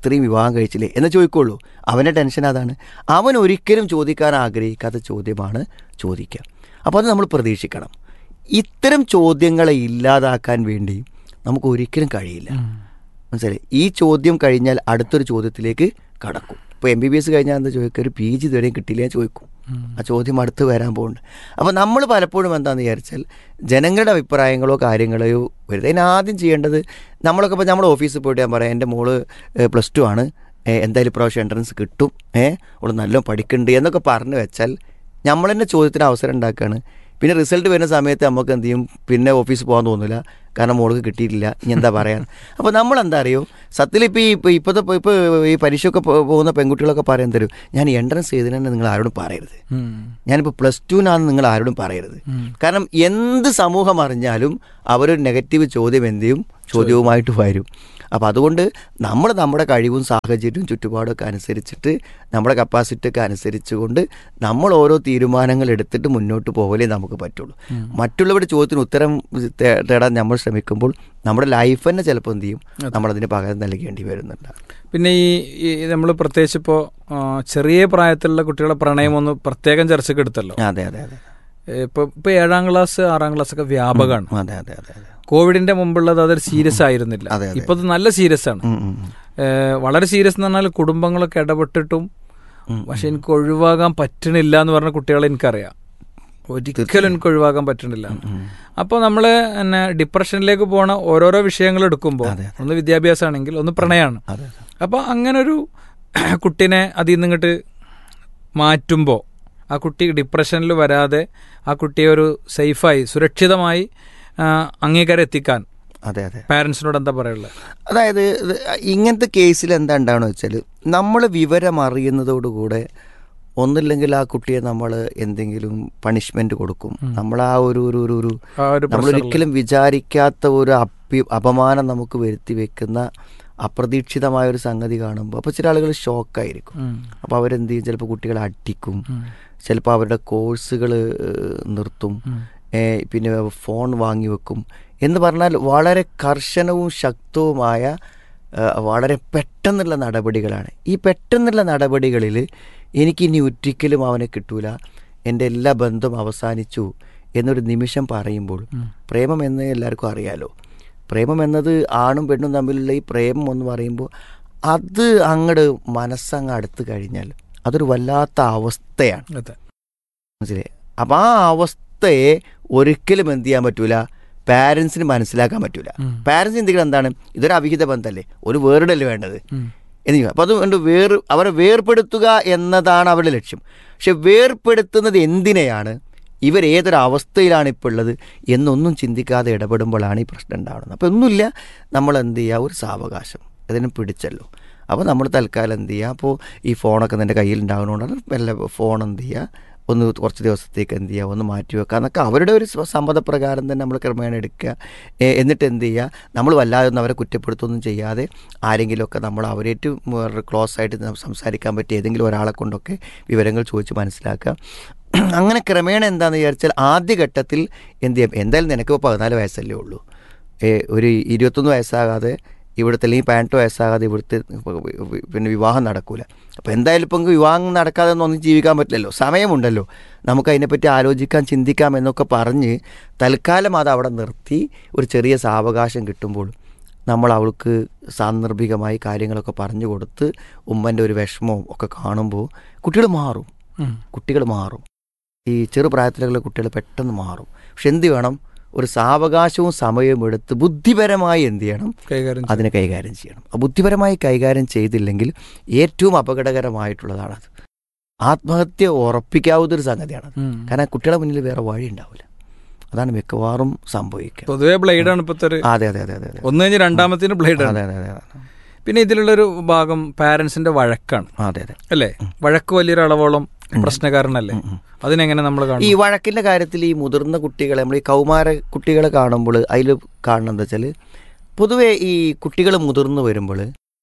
ഇത്രയും വിവാഹം കഴിച്ചില്ലേ എന്ന് ചോദിക്കുള്ളൂ അവൻ്റെ ടെൻഷൻ അതാണ് അവൻ ഒരിക്കലും ചോദിക്കാൻ ആഗ്രഹിക്കാത്ത ചോദ്യമാണ് ചോദിക്കുക അപ്പോൾ അത് നമ്മൾ പ്രതീക്ഷിക്കണം ഇത്തരം ചോദ്യങ്ങളെ ഇല്ലാതാക്കാൻ വേണ്ടി നമുക്ക് ഒരിക്കലും കഴിയില്ല മനസ്സിലായി ഈ ചോദ്യം കഴിഞ്ഞാൽ അടുത്തൊരു ചോദ്യത്തിലേക്ക് കടക്കും ഇപ്പോൾ എം ബി ബി എസ് കഴിഞ്ഞാൽ എന്താ ചോദിക്കുക ഒരു പി ജി ഇതുവരെയും കിട്ടില്ല എന്ന് ചോദിക്കും ആ ചോദ്യം അടുത്ത് വരാൻ പോകുന്നുണ്ട് അപ്പോൾ നമ്മൾ പലപ്പോഴും എന്താണെന്ന് വിചാരിച്ചാൽ ജനങ്ങളുടെ അഭിപ്രായങ്ങളോ കാര്യങ്ങളോ വരുന്നത് അതിന് ആദ്യം ചെയ്യേണ്ടത് നമ്മളൊക്കെ ഇപ്പോൾ നമ്മൾ ഓഫീസിൽ പോയിട്ട് ഞാൻ പറയാം എൻ്റെ മോള് പ്ലസ് ടു ആണ് ഏ, എന്തായാലും ഇപ്രാവശ്യം എൻട്രൻസ് കിട്ടും ഏഹ് അവൾ നല്ലോണം പഠിക്കുന്നുണ്ട് എന്നൊക്കെ പറഞ്ഞു വെച്ചാൽ നമ്മൾ തന്നെ ചോദ്യത്തിന് അവസരം ഉണ്ടാക്കുകയാണ് പിന്നെ റിസൾട്ട് വരുന്ന സമയത്ത് നമുക്ക് എന്ത് ചെയ്യും പിന്നെ ഓഫീസിൽ പോകാൻ തോന്നില്ല കാരണം മോൾക്ക് കിട്ടിയിട്ടില്ല ഇനി എന്താ പറയാൻ അപ്പോൾ നമ്മൾ എന്താ അറിയോ സത്യത്തിൽ ഇപ്പോൾ ഈ ഇപ്പോൾ ഇപ്പോഴത്തെ ഇപ്പോൾ ഈ പരീക്ഷയൊക്കെ പോ- പോകുന്ന പെൺകുട്ടികളൊക്കെ പറയാൻ തരും ഞാൻ എൻട്രൻസ് ചെയ്തതിന് തന്നെ നിങ്ങൾ ആരോടും പറയരുത് ഞാനിപ്പോൾ പ്ലസ് ടുവിനാണെന്ന് നിങ്ങൾ ആരോടും പറയരുത് കാരണം എന്ത് സമൂഹം അറിഞ്ഞാലും അവരൊരു നെഗറ്റീവ് ചോദ്യം എന്ത് ചെയ്യും ചോദ്യവുമായിട്ട് വരും അപ്പോൾ അതുകൊണ്ട് നമ്മൾ നമ്മുടെ കഴിവും സാഹചര്യവും ചുറ്റുപാടൊക്കെ അനുസരിച്ചിട്ട് നമ്മുടെ കപ്പാസിറ്റി ഒക്കെ അനുസരിച്ചുകൊണ്ട് നമ്മൾ ഓരോ തീരുമാനങ്ങൾ എടുത്തിട്ട് മുന്നോട്ട് പോകലേ നമുക്ക് പറ്റുള്ളൂ മറ്റുള്ളവരുടെ ചോദ്യത്തിന് ഉത്തരം തേ- തേടാൻ നമ്മൾ ശ്രമിക്കുമ്പോൾ നമ്മുടെ ലൈഫ് തന്നെ ചിലപ്പോൾ എന്ത് ചെയ്യും നമ്മളതിന് പകരം നൽകേണ്ടി വരുന്നുണ്ട് പിന്നെ ഈ നമ്മൾ പ്രത്യേകിച്ച് ഇപ്പോൾ ചെറിയ പ്രായത്തിലുള്ള കുട്ടികളെ പ്രണയം ഒന്ന് പ്രത്യേകം ചർച്ചയ്ക്ക് എടുത്തല്ലോ അതെ അതെ അതെ ഇപ്പൊ ഇപ്പൊ ഏഴാം ക്ലാസ് ആറാം ക്ലാസ് ഒക്കെ വ്യാപകമാണ് അതെ അതെ അതെ അതെ കോവിഡിന്റെ മുമ്പുള്ളത് അതൊരു സീരിയസ് ആയിരുന്നില്ല അതെ, അതെ. ഇപ്പൊ അത് നല്ല സീരിയസ് ആണ് ഉം, ഉം, ഉം. ഏഹ് വളരെ സീരിയസ് എന്ന് പറഞ്ഞാൽ കുടുംബങ്ങളൊക്കെ ഇടപെട്ടിട്ടും പക്ഷെ എനിക്ക് ഒഴിവാകാൻ പറ്റണില്ല എന്ന് പറഞ്ഞ കുട്ടികളെ എനിക്കറിയാം ഒരിക്കലും എനിക്ക് ഒഴിവാക്കാൻ പറ്റണില്ല അപ്പോൾ നമ്മൾ പിന്നെ ഡിപ്രഷനിലേക്ക് പോണ ഓരോരോ വിഷയങ്ങൾ എടുക്കുമ്പോൾ ഒന്ന് വിദ്യാഭ്യാസമാണെങ്കിൽ ഒന്ന് പ്രണയമാണ് അതെ അപ്പോൾ അങ്ങനെ ഒരു കുട്ടിനെ അതിൽ നിന്ന് ഇങ്ങോട്ട് മാറ്റുമ്പോൾ ആ കുട്ടി ഡിപ്രഷനിൽ വരാതെ ആ കുട്ടിയെ ഒരു സേഫായി സുരക്ഷിതമായി ആ, അംഗീകാരം എത്തിക്കാൻ അതെ അതെ പാരൻസിനോട് എന്താ പറയുള്ളത് അതായത് ഇത് ഇങ്ങനത്തെ കേസിൽ എന്താ ഉണ്ടാവണമെന്ന് വെച്ചാൽ നമ്മൾ വിവരം അറിയുന്നതോടുകൂടെ ഒന്നില്ലെങ്കിൽ ആ കുട്ടിയെ നമ്മൾ എന്തെങ്കിലും പണിഷ്മെന്റ് കൊടുക്കും നമ്മൾ ആ ഒരു ഒരു ഒരു ഒരു ആ ഒരു നമ്മൾ ഒരിക്കലും വിചാരിക്കാത്ത ഒരു അപ്പി അപമാനം നമുക്ക് വരുത്തി വെക്കുന്ന അപ്രതീക്ഷിതമായ ഒരു സംഗതി കാണുമ്പോൾ അപ്പോൾ ചില ആളുകൾ ഷോക്കായിരിക്കും അപ്പോൾ അവരെന്ത് ചെയ്യും ചിലപ്പോൾ കുട്ടികളെ അടിക്കും ചിലപ്പോൾ അവരുടെ കോഴ്സുകൾ നിർത്തും ഏ, പിന്നെ ഫോൺ വാങ്ങി വെക്കും എന്ന് പറഞ്ഞാൽ വളരെ കർശനവും ശക്തവുമായ ആ, വളരെ പെട്ടെന്നുള്ള നടപടികളാണ് ഈ പെട്ടെന്നുള്ള നടപടികളിൽ എനിക്കിനി ഒരിക്കലും അവനെ കിട്ടൂല എൻ്റെ എല്ലാ ബന്ധവും അവസാനിച്ചു എന്നൊരു നിമിഷം പറയുമ്പോൾ പ്രേമം എന്ന് എല്ലാവർക്കും അറിയാലോ പ്രേമം എന്നത് ആണും പെണ്ണും തമ്മിലുള്ള ഈ പ്രേമം എന്ന് പറയുമ്പോൾ അത് അങ്ങട് മനസ്സങ്ങ് അടുത്ത് കഴിഞ്ഞാൽ അതൊരു വല്ലാത്ത അവസ്ഥയാണ് അതെ മനസ്സിലായി അപ്പം ആ അവസ്ഥയെ ഒരിക്കലും എന്ത് ചെയ്യാൻ പറ്റൂല പാരൻസിന് മനസ്സിലാക്കാൻ പറ്റൂല പാരൻസ് ചിന്തിക്കുന്നത് എന്താണ് ഇതൊരു അവിഹിത ബന്ധമല്ലേ ഒരു വേറിടല്ലേ വേണ്ടത് എന്ന് ചോദിക്കും. അപ്പോൾ അതുകൊണ്ട് വേർ അവരെ വേർപെടുത്തുക എന്നതാണ് അവരുടെ ലക്ഷ്യം പക്ഷെ വേർപെടുത്തുന്നത് എന്തിനെയാണ് ഇവർ ഏതൊരു അവസ്ഥയിലാണ് ഇപ്പോൾ ഉള്ളത് എന്നൊന്നും ചിന്തിക്കാതെ ഇടപെടുമ്പോഴാണ് ഈ പ്രശ്നം ഉണ്ടാവുന്നത് അപ്പോൾ ഒന്നുമില്ല നമ്മൾ എന്ത് ചെയ്യുക ഒരു സാവകാശം അതിനെ പിടിച്ചല്ലോ അപ്പോൾ നമ്മൾ തൽക്കാലം എന്ത് ചെയ്യുക അപ്പോൾ ഈ ഫോണൊക്കെ നിൻ്റെ കയ്യിൽ ഉണ്ടാകുന്നതുകൊണ്ടാണ് വല്ല ഫോൺ എന്ത് ചെയ്യുക ഒന്ന് കുറച്ച് ദിവസത്തേക്ക് എന്ത് ചെയ്യുക ഒന്ന് മാറ്റി വെക്കുക എന്നൊക്കെ അവരുടെ ഒരു സ്വ- സമ്മതപ്രകാരം തന്നെ നമ്മൾ ക്രമേണ എടുക്കുക ഏ, എന്നിട്ട് എന്ത് ചെയ്യുക നമ്മൾ വല്ലാതെ ഒന്നും അവരെ കുറ്റപ്പെടുത്തൊന്നും ചെയ്യാതെ ആരെങ്കിലുമൊക്കെ നമ്മൾ അവരേറ്റ് ക്ലോസ് ആയിട്ട് നം- സംസാരിക്കാൻ പറ്റിയ ഏതെങ്കിലും ഒരാളെ കൊണ്ടൊക്കെ വിവരങ്ങൾ ചോദിച്ച് മനസ്സിലാക്കുക അങ്ങനെ ക്രമേണ എന്താണെന്ന് വിചാരിച്ചാൽ ആദ്യഘട്ടത്തിൽ എന്ത് ചെയ്യാം എന്തായാലും നിനക്കിപ്പോൾ പതിനാല് വയസ്സല്ലേ ഉള്ളൂ ഏ, ഒരു ഇരുപത്തൊന്ന് വയസ്സാകാതെ ഇവിടുത്തെ അല്ലെങ്കിൽ പതിനെട്ട് വയസ്സാകാതെ ഇവിടുത്തെ പിന്നെ വിവാഹം നടക്കൂല അപ്പോൾ എന്തായാലും ഇപ്പം വിവാഹം നടക്കാതെ ഒന്നും ഒന്നും ജീവിക്കാൻ പറ്റില്ലല്ലോ സമയമുണ്ടല്ലോ നമുക്ക് അതിനെപ്പറ്റി ആലോചിക്കാം ചിന്തിക്കാം എന്നൊക്കെ പറഞ്ഞ് തൽക്കാലം അത് അവിടെ നിർത്തി ഒരു ചെറിയ സാവകാശം കിട്ടുമ്പോൾ നമ്മൾ അവൾക്ക് സാന്ദർഭികമായി കാര്യങ്ങളൊക്കെ പറഞ്ഞു കൊടുത്ത് ഉമ്മൻ്റെ ഒരു വിഷമവും ഒക്കെ കാണുമ്പോൾ കുട്ടികൾ മാറും കുട്ടികൾ മാറും ഈ ചെറുപ്രായത്തിലുള്ള കുട്ടികൾ പെട്ടെന്ന് മാറും പക്ഷെ എന്ത് വേണം ഒരു സാവകാശവും സമയവും എടുത്ത് ബുദ്ധിപരമായി എന്ത് ചെയ്യണം കൈകാര്യം അതിനെ കൈകാര്യം ചെയ്യണം ആ ബുദ്ധിപരമായി കൈകാര്യം ചെയ്തില്ലെങ്കിൽ ഏറ്റവും അപകടകരമായിട്ടുള്ളതാണത് ആത്മഹത്യ ഉറപ്പിക്കാവുന്നൊരു സംഗതിയാണത് ഉം. കാരണം കുട്ടികളെ മുന്നിൽ വേറെ വഴി ഉണ്ടാവില്ല അതാണ് മിക്കവാറും സംഭവിക്കുക പൊതുവെ ബ്ലേഡാണ് ഇപ്പോഴത്തെ ഒരു അതെ അതെ അതെ അതെ അതെ ഒന്ന് കഴിഞ്ഞ് രണ്ടാമത്തിന് ബ്ലേഡാണ് അതെ അതെ അതെ അതെ പിന്നെ ഇതിലുള്ളൊരു ഭാഗം പാരന്റ്സിന്റെ വഴക്കാണ് അതെ അതെ അല്ലേ വഴക്ക് വലിയൊരു അളവോളം പ്രശ്നക്കാരനല്ലേ അതിനെങ്ങനെ നമ്മൾ ഈ കാണും വഴക്കിന്റെ കാര്യത്തിൽ ഈ മുതിർന്ന കുട്ടികളെ നമ്മൾ ഈ കൗമാര കുട്ടികളെ കാണുമ്പോൾ അതിൽ കാണുന്നത് എന്താ വെച്ചാൽ പൊതുവെ ഈ കുട്ടികൾ മുതിർന്നു വരുമ്പോൾ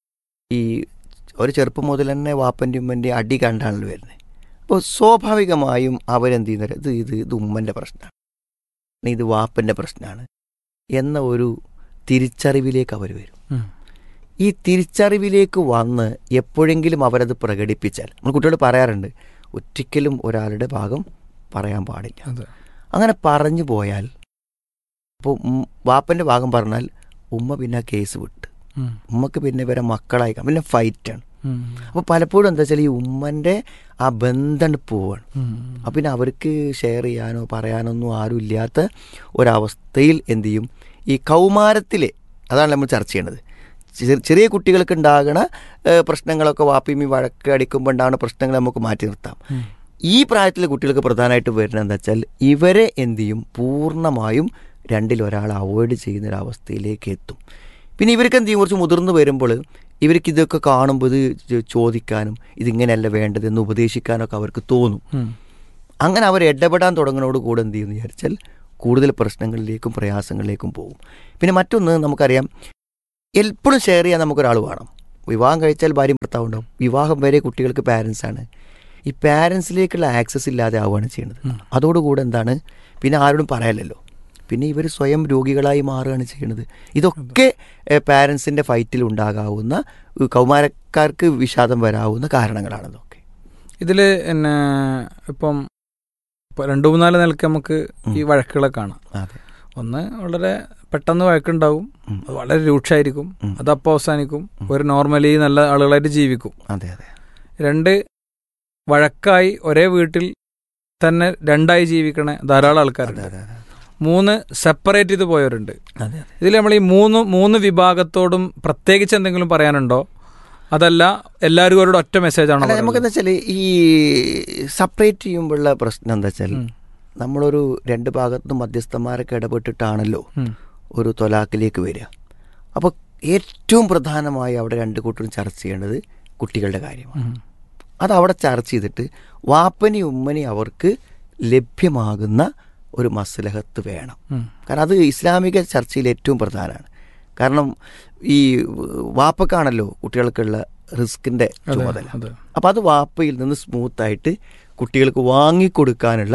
ഈ ഒരു ചെറുപ്പം മുതൽ തന്നെ വാപ്പൻ്റെ ഉമ്മൻ്റെ അടി കണ്ടാണല്ലോ വരുന്നത് അപ്പോൾ സ്വാഭാവികമായും അവരെന്ത് ചെയ്യുന്നത് ഇത് ഇത് ഇത് ഉമ്മൻ്റെ പ്രശ്നമാണ് ഇത് വാപ്പൻ്റെ പ്രശ്നമാണ് എന്ന ഒരു തിരിച്ചറിവിലേക്ക് അവർ വരും ഉം. ഈ തിരിച്ചറിവിലേക്ക് വന്ന് എപ്പോഴെങ്കിലും അവരത് പ്രകടിപ്പിച്ചാൽ നമ്മൾ കുട്ടികളോട് പറയാറുണ്ട് ഒരിക്കലും ഒരാളുടെ ഭാഗം പറയാൻ പാടില്ല അതെ അങ്ങനെ പറഞ്ഞു പോയാൽ ഇപ്പോൾ വാപ്പൻ്റെ ഭാഗം പറഞ്ഞാൽ ഉമ്മ പിന്നെ ആ കേസ് വിട്ട് ഉം. ഉമ്മക്ക് പിന്നെ ഇവരെ മക്കളായി കാണും. പിന്നെ ഫൈറ്റാണ് ഉം. അപ്പോൾ പലപ്പോഴും എന്താ വെച്ചാൽ ഈ ഉമ്മൻ്റെ ആ ബന്ധം പോവാണ് ഉം. അപ്പം പിന്നെ അവർക്ക് ഷെയർ ചെയ്യാനോ പറയാനൊന്നും ആരും ഇല്ലാത്ത ഒരവസ്ഥയിൽ എന്ത് ചെയ്യും ഈ കൗമാരത്തിലെ അതാണ് നമ്മൾ ചർച്ച ചെയ്യേണ്ടത് ചെറിയ- ചെറിയ കുട്ടികൾക്ക് ഉണ്ടാകുന്ന ഏഹ്, പ്രശ്നങ്ങളൊക്കെ വാപ്പിമി വഴക്ക് അടിക്കുമ്പോൾ ഉണ്ടാകുന്ന പ്രശ്നങ്ങൾ നമുക്ക് മാറ്റി നിർത്താം ഉം. ഈ പ്രായത്തിലെ കുട്ടികൾക്ക് പ്രധാനമായിട്ട് വരുന്നത് എന്താ വെച്ചാൽ ഇവരെ എന്ത് ചെയ്യും പൂർണ്ണമായും രണ്ടിൽ ഒരാൾ അവോയ്ഡ് ചെയ്യുന്ന ഒരു അവസ്ഥയിലേക്ക് എത്തും പിന്നെ ഇവർക്ക് എന്ത് ചെയ്യും കുറച്ച് മുതിർന്നു വരുമ്പോൾ ഇവർക്ക് ഇതൊക്കെ കാണുമ്പോൾ ഇത് ചോ- ചോദിക്കാനും ഇതിങ്ങനെയല്ല വേണ്ടതെന്ന് ഉപദേശിക്കാനൊക്കെ അവർക്ക് തോന്നും ഉം. അങ്ങനെ അവർ ഇടപെടാൻ തുടങ്ങുന്നതോട് കൂടെ എന്ത് ചെയ്യുമെന്ന് വിചാരിച്ചാൽ കൂടുതൽ പ്രശ്നങ്ങളിലേക്കും പ്രയാസങ്ങളിലേക്കും പോകും പിന്നെ മറ്റൊന്ന് നമുക്കറിയാം എപ്പോഴും ഷെയർ ചെയ്യാൻ നമുക്കൊരാൾ വേണം വിവാഹം കഴിച്ചാൽ ഭാര്യയും ഭർത്താവ് ഉണ്ടാവും വിവാഹം വരെ കുട്ടികൾക്ക് പാരൻസ് ആണ് ഈ പാരൻസിലേക്കുള്ള ആക്സസ് ഇല്ലാതെ ആവുകയാണ് ചെയ്യുന്നത് അതോടുകൂടെ എന്താണ് പിന്നെ ആരോടും പറയാലല്ലോ പിന്നെ ഇവർ സ്വയം രോഗികളായി മാറുകയാണ് ചെയ്യുന്നത് ഇതൊക്കെ പാരൻസിൻ്റെ ഫൈറ്റിൽ ഉണ്ടാകാവുന്ന ഏഹ്, കൗമാരക്കാർക്ക് വിഷാദം വരാവുന്ന കാരണങ്ങളാണ് ഇതൊക്കെ ഇതിൽ പിന്നെ ഇപ്പം ഇപ്പം രണ്ട് മൂന്നാല് നിലക്ക് നമുക്ക് ഈ വഴക്കുകളെ കാണാം അതെ ഒന്ന് വളരെ പെട്ടെന്ന് വഴക്കുണ്ടാവും ഉം. അത് വളരെ രൂക്ഷമായിരിക്കും ഉം. അത് അപ്പോൾ അവസാനിക്കും ഒരു നോർമലി നല്ല ആളുകളായിട്ട് ജീവിക്കും അതെ അതെ രണ്ട് വഴക്കായി ഒരേ വീട്ടിൽ തന്നെ രണ്ടായി ജീവിക്കണ ധാരാളം അതെ ആൾക്കാരുണ്ട് അതെ അതെ മൂന്ന് സെപ്പറേറ്റ് ചെയ്ത് പോയവരുണ്ട് അതെ ഇതിൽ നമ്മൾ ഈ മൂന്ന് മൂന്ന് വിഭാഗത്തോടും പ്രത്യേകിച്ച് എന്തെങ്കിലും പറയാനുണ്ടോ അതല്ല എല്ലാവരും അവരോട് ഒറ്റ മെസ്സേജ് ആണോ അല്ല നമുക്ക് എന്താ വെച്ചാൽ ഈ സെപ്പറേറ്റ് ചെയ്യുമ്പോഴുള്ള പ്രശ്നം എന്താ വെച്ചാൽ ഉം. നമ്മളൊരു രണ്ട് ഭാഗത്തും മധ്യസ്ഥന്മാരൊക്കെ ഇടപെട്ടിട്ടാണല്ലോ ഉം. ഒരു തൊലാക്കിലേക്ക് വരിക അപ്പോൾ ഏറ്റവും പ്രധാനമായി അവിടെ രണ്ട് കൂട്ടരും ചർച്ച ചെയ്യേണ്ടത് കുട്ടികളുടെ കാര്യമാണ് ഉം. അത് അവിടെ ചർച്ച ചെയ്തിട്ട് വാപ്പനി ഉമ്മനി അവർക്ക് ലഭ്യമാകുന്ന ഒരു മസ്ലഹത്ത് വേണം ഉം. കാരണം അത് ഇസ്ലാമിക ചർച്ചയിൽ ഏറ്റവും പ്രധാനമാണ് കാരണം ഈ വാപ്പക്കാണല്ലോ കുട്ടികൾക്കുള്ള റിസ്കിൻ്റെ അതെ, ചുമതല അതെ. അപ്പോൾ അത് വാപ്പയിൽ നിന്ന് സ്മൂത്തായിട്ട് കുട്ടികൾക്ക് വാങ്ങിക്കൊടുക്കാനുള്ള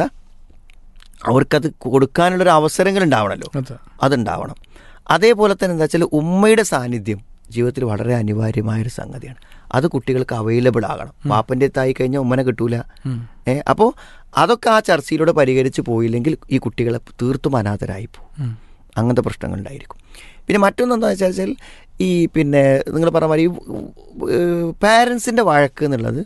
അവർക്കത് കൊടുക്കാനുള്ള ഒരു അവസരങ്ങൾ ഉണ്ടാവണമല്ലോ അതെ. അതുണ്ടാവണം അതേപോലെ തന്നെ എന്താ വെച്ചാൽ ഉമ്മയുടെ സാന്നിധ്യം ജീവിതത്തിൽ വളരെ അനിവാര്യമായൊരു സംഗതിയാണ് അത് കുട്ടികൾക്ക് അവൈലബിൾ ആകണം വാപ്പൻ്റെ തായി കഴിഞ്ഞാൽ ഉമ്മനെ കിട്ടൂല ഉം. ഏ അപ്പോൾ അതൊക്കെ ആ ചർച്ചയിലൂടെ പരിഹരിച്ച് പോയില്ലെങ്കിൽ ഈ കുട്ടികളെ തീർത്തും അനാഥരായി പോകും ഉം. അങ്ങനത്തെ പ്രശ്നങ്ങളുണ്ടായിരിക്കും പിന്നെ മറ്റൊന്ന് എന്താണെന്ന് വെച്ചാൽ ഈ പിന്നെ നിങ്ങൾ പറഞ്ഞ മാതിരി പാരൻസിൻ്റെ വഴക്ക് എന്നുള്ളത്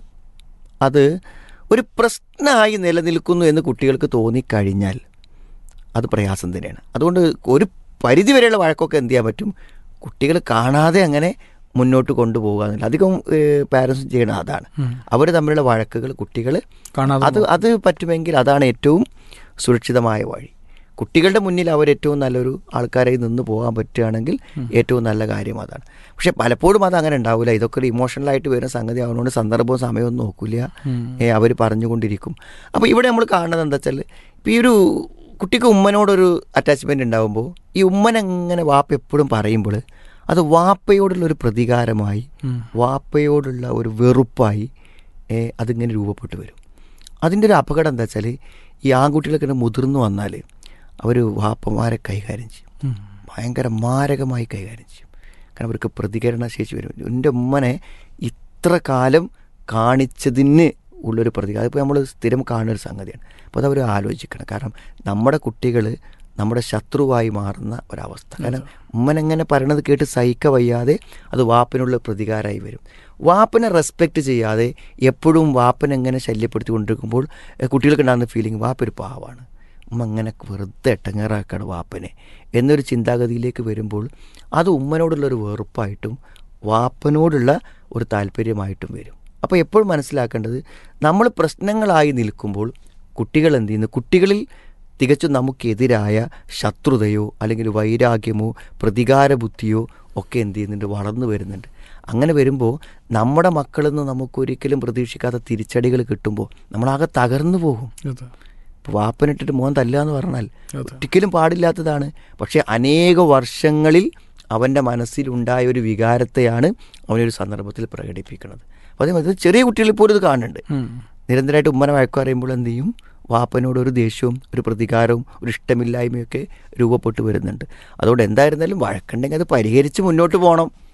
അത് ഒരു പ്രശ്നമായി നിലനിൽക്കുന്നു എന്ന് കുട്ടികൾക്ക് തോന്നിക്കഴിഞ്ഞാൽ അത് പ്രയാസം തന്നെയാണ് അതുകൊണ്ട് ഒരു പരിധി വരെയുള്ള വഴക്കൊക്കെ എന്ത് ചെയ്യാൻ പറ്റും കുട്ടികൾ കാണാതെ അങ്ങനെ മുന്നോട്ട് കൊണ്ടുപോകുക എന്നില്ല അധികം പാരൻസ് ചെയ്യണത് അതാണ് ഉം. അവർ തമ്മിലുള്ള വഴക്കുകൾ കുട്ടികൾ കാണാതെ അത് അത് പറ്റുമെങ്കിൽ അതാണ് ഏറ്റവും സുരക്ഷിതമായ വഴി കുട്ടികളുടെ മുന്നിൽ അവർ ഏറ്റവും നല്ലൊരു ആൾക്കാരായി നിന്ന് പോകാൻ പറ്റുകയാണെങ്കിൽ ഏറ്റവും നല്ല കാര്യം അതാണ് പക്ഷെ പലപ്പോഴും അത് അങ്ങനെ ഉണ്ടാവില്ല ഇതൊക്കെ ഒരു ഇമോഷണലായിട്ട് വരുന്ന സംഗതി ആവുന്നതുകൊണ്ട് സന്ദർഭവും സമയവും നോക്കില്ല അവർ പറഞ്ഞുകൊണ്ടിരിക്കും അപ്പോൾ ഇവിടെ നമ്മൾ കാണുന്നത് എന്താ വെച്ചാൽ ഇപ്പോൾ ഈ ഒരു കുട്ടിക്ക് ഉമ്മനോടൊരു അറ്റാച്ച്മെൻ്റ് ഉണ്ടാകുമ്പോൾ ഈ ഉമ്മനെങ്ങനെ വാപ്പ എപ്പോഴും പറയുമ്പോൾ അത് വാപ്പയോടുള്ള ഒരു പ്രതികാരമായി വാപ്പയോടുള്ള ഒരു വെറുപ്പായി ഏ, അതിങ്ങനെ രൂപപ്പെട്ടു വരും അതിൻ്റെ ഒരു അപകടം എന്താ വെച്ചാൽ ഈ ആൺകുട്ടികളൊക്കെ ഇങ്ങനെ മുതിർന്നു വന്നാൽ അവർ വാപ്പമാരെ കൈകാര്യം ചെയ്യും ഭയങ്കര മാരകമായി കൈകാര്യം ചെയ്യും കാരണം അവർക്ക് പ്രതികരണ ശേഷി വരും എൻ്റെ ഉമ്മനെ ഇത്ര കാലം കാണിച്ചതിന് ഉള്ളൊരു പ്രതികാരം അതിപ്പോൾ നമ്മൾ സ്ഥിരം കാണുന്ന ഒരു സംഗതിയാണ് അപ്പോൾ അതവർ ആലോചിക്കണം കാരണം നമ്മുടെ കുട്ടികൾ നമ്മുടെ ശത്രുവായി മാറുന്ന ഒരവസ്ഥ കാരണം ഉമ്മനെങ്ങനെ പറയണത് കേട്ട് സഹിക്ക വയ്യാതെ അത് വാപ്പനുള്ള പ്രതികാരമായി വരും വാപ്പനെ റെസ്പെക്റ്റ് ചെയ്യാതെ എപ്പോഴും വാപ്പനെങ്ങനെ ശല്യപ്പെടുത്തി കൊണ്ടിരിക്കുമ്പോൾ എഹ്, കുട്ടികൾക്ക് ഉണ്ടാകുന്ന ഫീലിംഗ് വാപ്പ ഒരു പാവാണ് ഉമ്മ അങ്ങനെ വെറുതെ എട്ടങ്ങേറാക്കാണ് വാപ്പനെ എന്നൊരു ചിന്താഗതിയിലേക്ക് വരുമ്പോൾ അത് ഉമ്മനോടുള്ള ഒരു വെറുപ്പായിട്ടും വാപ്പനോടുള്ള ഒരു താല്പര്യമായിട്ടും വരും അപ്പോൾ എപ്പോഴും മനസ്സിലാക്കേണ്ടത് നമ്മൾ പ്രശ്നങ്ങളായി നിൽക്കുമ്പോൾ കുട്ടികൾ എന്ത് ചെയ്യുന്നു കുട്ടികളിൽ തികച്ചും നമുക്കെതിരായ ശത്രുതയോ അല്ലെങ്കിൽ വൈരാഗ്യമോ പ്രതികാര ബുദ്ധിയോ ഒക്കെ എന്ത് ചെയ്യുന്നുണ്ട് വളർന്നു വരുന്നുണ്ട് അങ്ങനെ വരുമ്പോൾ നമ്മുടെ മക്കളിൽ നിന്ന് നമുക്കൊരിക്കലും പ്രതീക്ഷിക്കാത്ത തിരിച്ചടികൾ കിട്ടുമ്പോൾ നമ്മളാകെ തകർന്നു പോകും അതെ. ഇപ്പോൾ വാപ്പനിട്ടിട്ട് മോൻ തല്ലുക എന്ന് പറഞ്ഞാൽ അതെ. ഒരിക്കലും പാടില്ലാത്തതാണ് പക്ഷേ അനേക വർഷങ്ങളിൽ അവൻ്റെ മനസ്സിലുണ്ടായ ഒരു വികാരത്തെയാണ് അവനൊരു സന്ദർഭത്തിൽ പ്രകടിപ്പിക്കുന്നത് അപ്പോൾ അതേ അത് ചെറിയ കുട്ടികളിൽ പോലും ഇത് കാണുന്നുണ്ട് ഉം. നിരന്തരമായിട്ട് ഉമ്മനെ വഴക്കു പറയുമ്പോൾ എന്ത് ചെയ്യും വാപ്പനോട് ഒരു ദേഷ്യവും ഒരു പ്രതികാരവും ഒരു ഇഷ്ടമില്ലായ്മയൊക്കെ രൂപപ്പെട്ടു വരുന്നുണ്ട് അതുകൊണ്ട് എന്തായിരുന്നാലും വഴക്കുണ്ടെങ്കിൽ അത് പരിഹരിച്ച് മുന്നോട്ട് പോകണം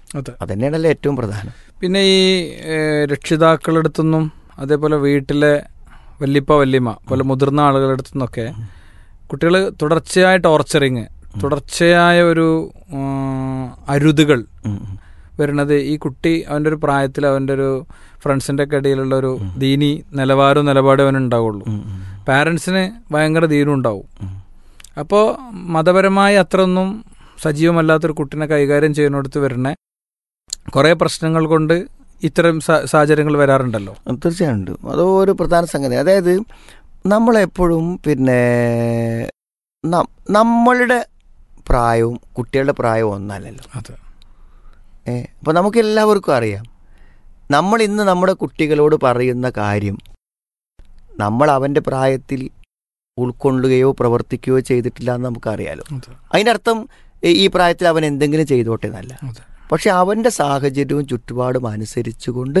അതെ അതന്നെയാണല്ലോ ഏറ്റവും പ്രധാനം പിന്നെ ഈ ഏഹ്, രക്ഷിതാക്കളടുത്തൊന്നും അതേപോലെ വീട്ടിലെ വല്യപ്പ വല്യമ്മ പോലെ മുതിർന്ന ആളുകളുടെ അടുത്തുനിന്നൊക്കെ കുട്ടികൾ തുടർച്ചയായ ടോർച്ചറിങ് തുടർച്ചയായ ഒരു ആ, അരുതുകൾ ഉം, ഉം. വരുന്നത് ഈ കുട്ടി അവൻ്റെ ഒരു പ്രായത്തിൽ അവൻ്റെ ഒരു ഫ്രണ്ട്സിൻ്റെ ഒക്കെ ഇടയിലുള്ള ഒരു ദീനി നിലവാരവും നിലപാടും അവനുണ്ടാവുള്ളൂ ഉം, ഉം. പാരൻസിന് ഭയങ്കര ദീനം ഉണ്ടാവും ഉം. അപ്പോൾ മതപരമായി അത്രയൊന്നും സജീവമല്ലാത്തൊരു കുട്ടിനെ കൈകാര്യം ചെയ്യുന്നിടത്ത് വരുന്ന കുറേ പ്രശ്നങ്ങൾ കൊണ്ട് ഇത്തരം സാ- സാഹചര്യങ്ങൾ വരാറുണ്ടല്ലോ തീർച്ചയായും ഉണ്ട് അത് ഒരു പ്രധാന സംഗതി അതായത് നമ്മളെപ്പോഴും പിന്നെ നം- നമ്മളുടെ പ്രായവും കുട്ടികളുടെ പ്രായവും ഒന്നല്ലല്ലോ അതെ ഏ അപ്പോൾ നമുക്ക് എല്ലാവർക്കും അറിയാം നമ്മൾ ഇന്ന് നമ്മുടെ കുട്ടികളോട് പറയുന്ന കാര്യം നമ്മൾ അവൻ്റെ പ്രായത്തിൽ ഉൾക്കൊള്ളുകയോ പ്രവർത്തിക്കുകയോ ചെയ്തിട്ടില്ല എന്ന് നമുക്കറിയാലോ അതെ അതിൻ്റെ അർത്ഥം ഈ- ഈ പ്രായത്തിൽ അവൻ എന്തെങ്കിലും ചെയ്തോട്ടെ എന്നല്ല അതെ പക്ഷെ അവൻ്റെ സാഹചര്യവും ചുറ്റുപാടും അനുസരിച്ചുകൊണ്ട്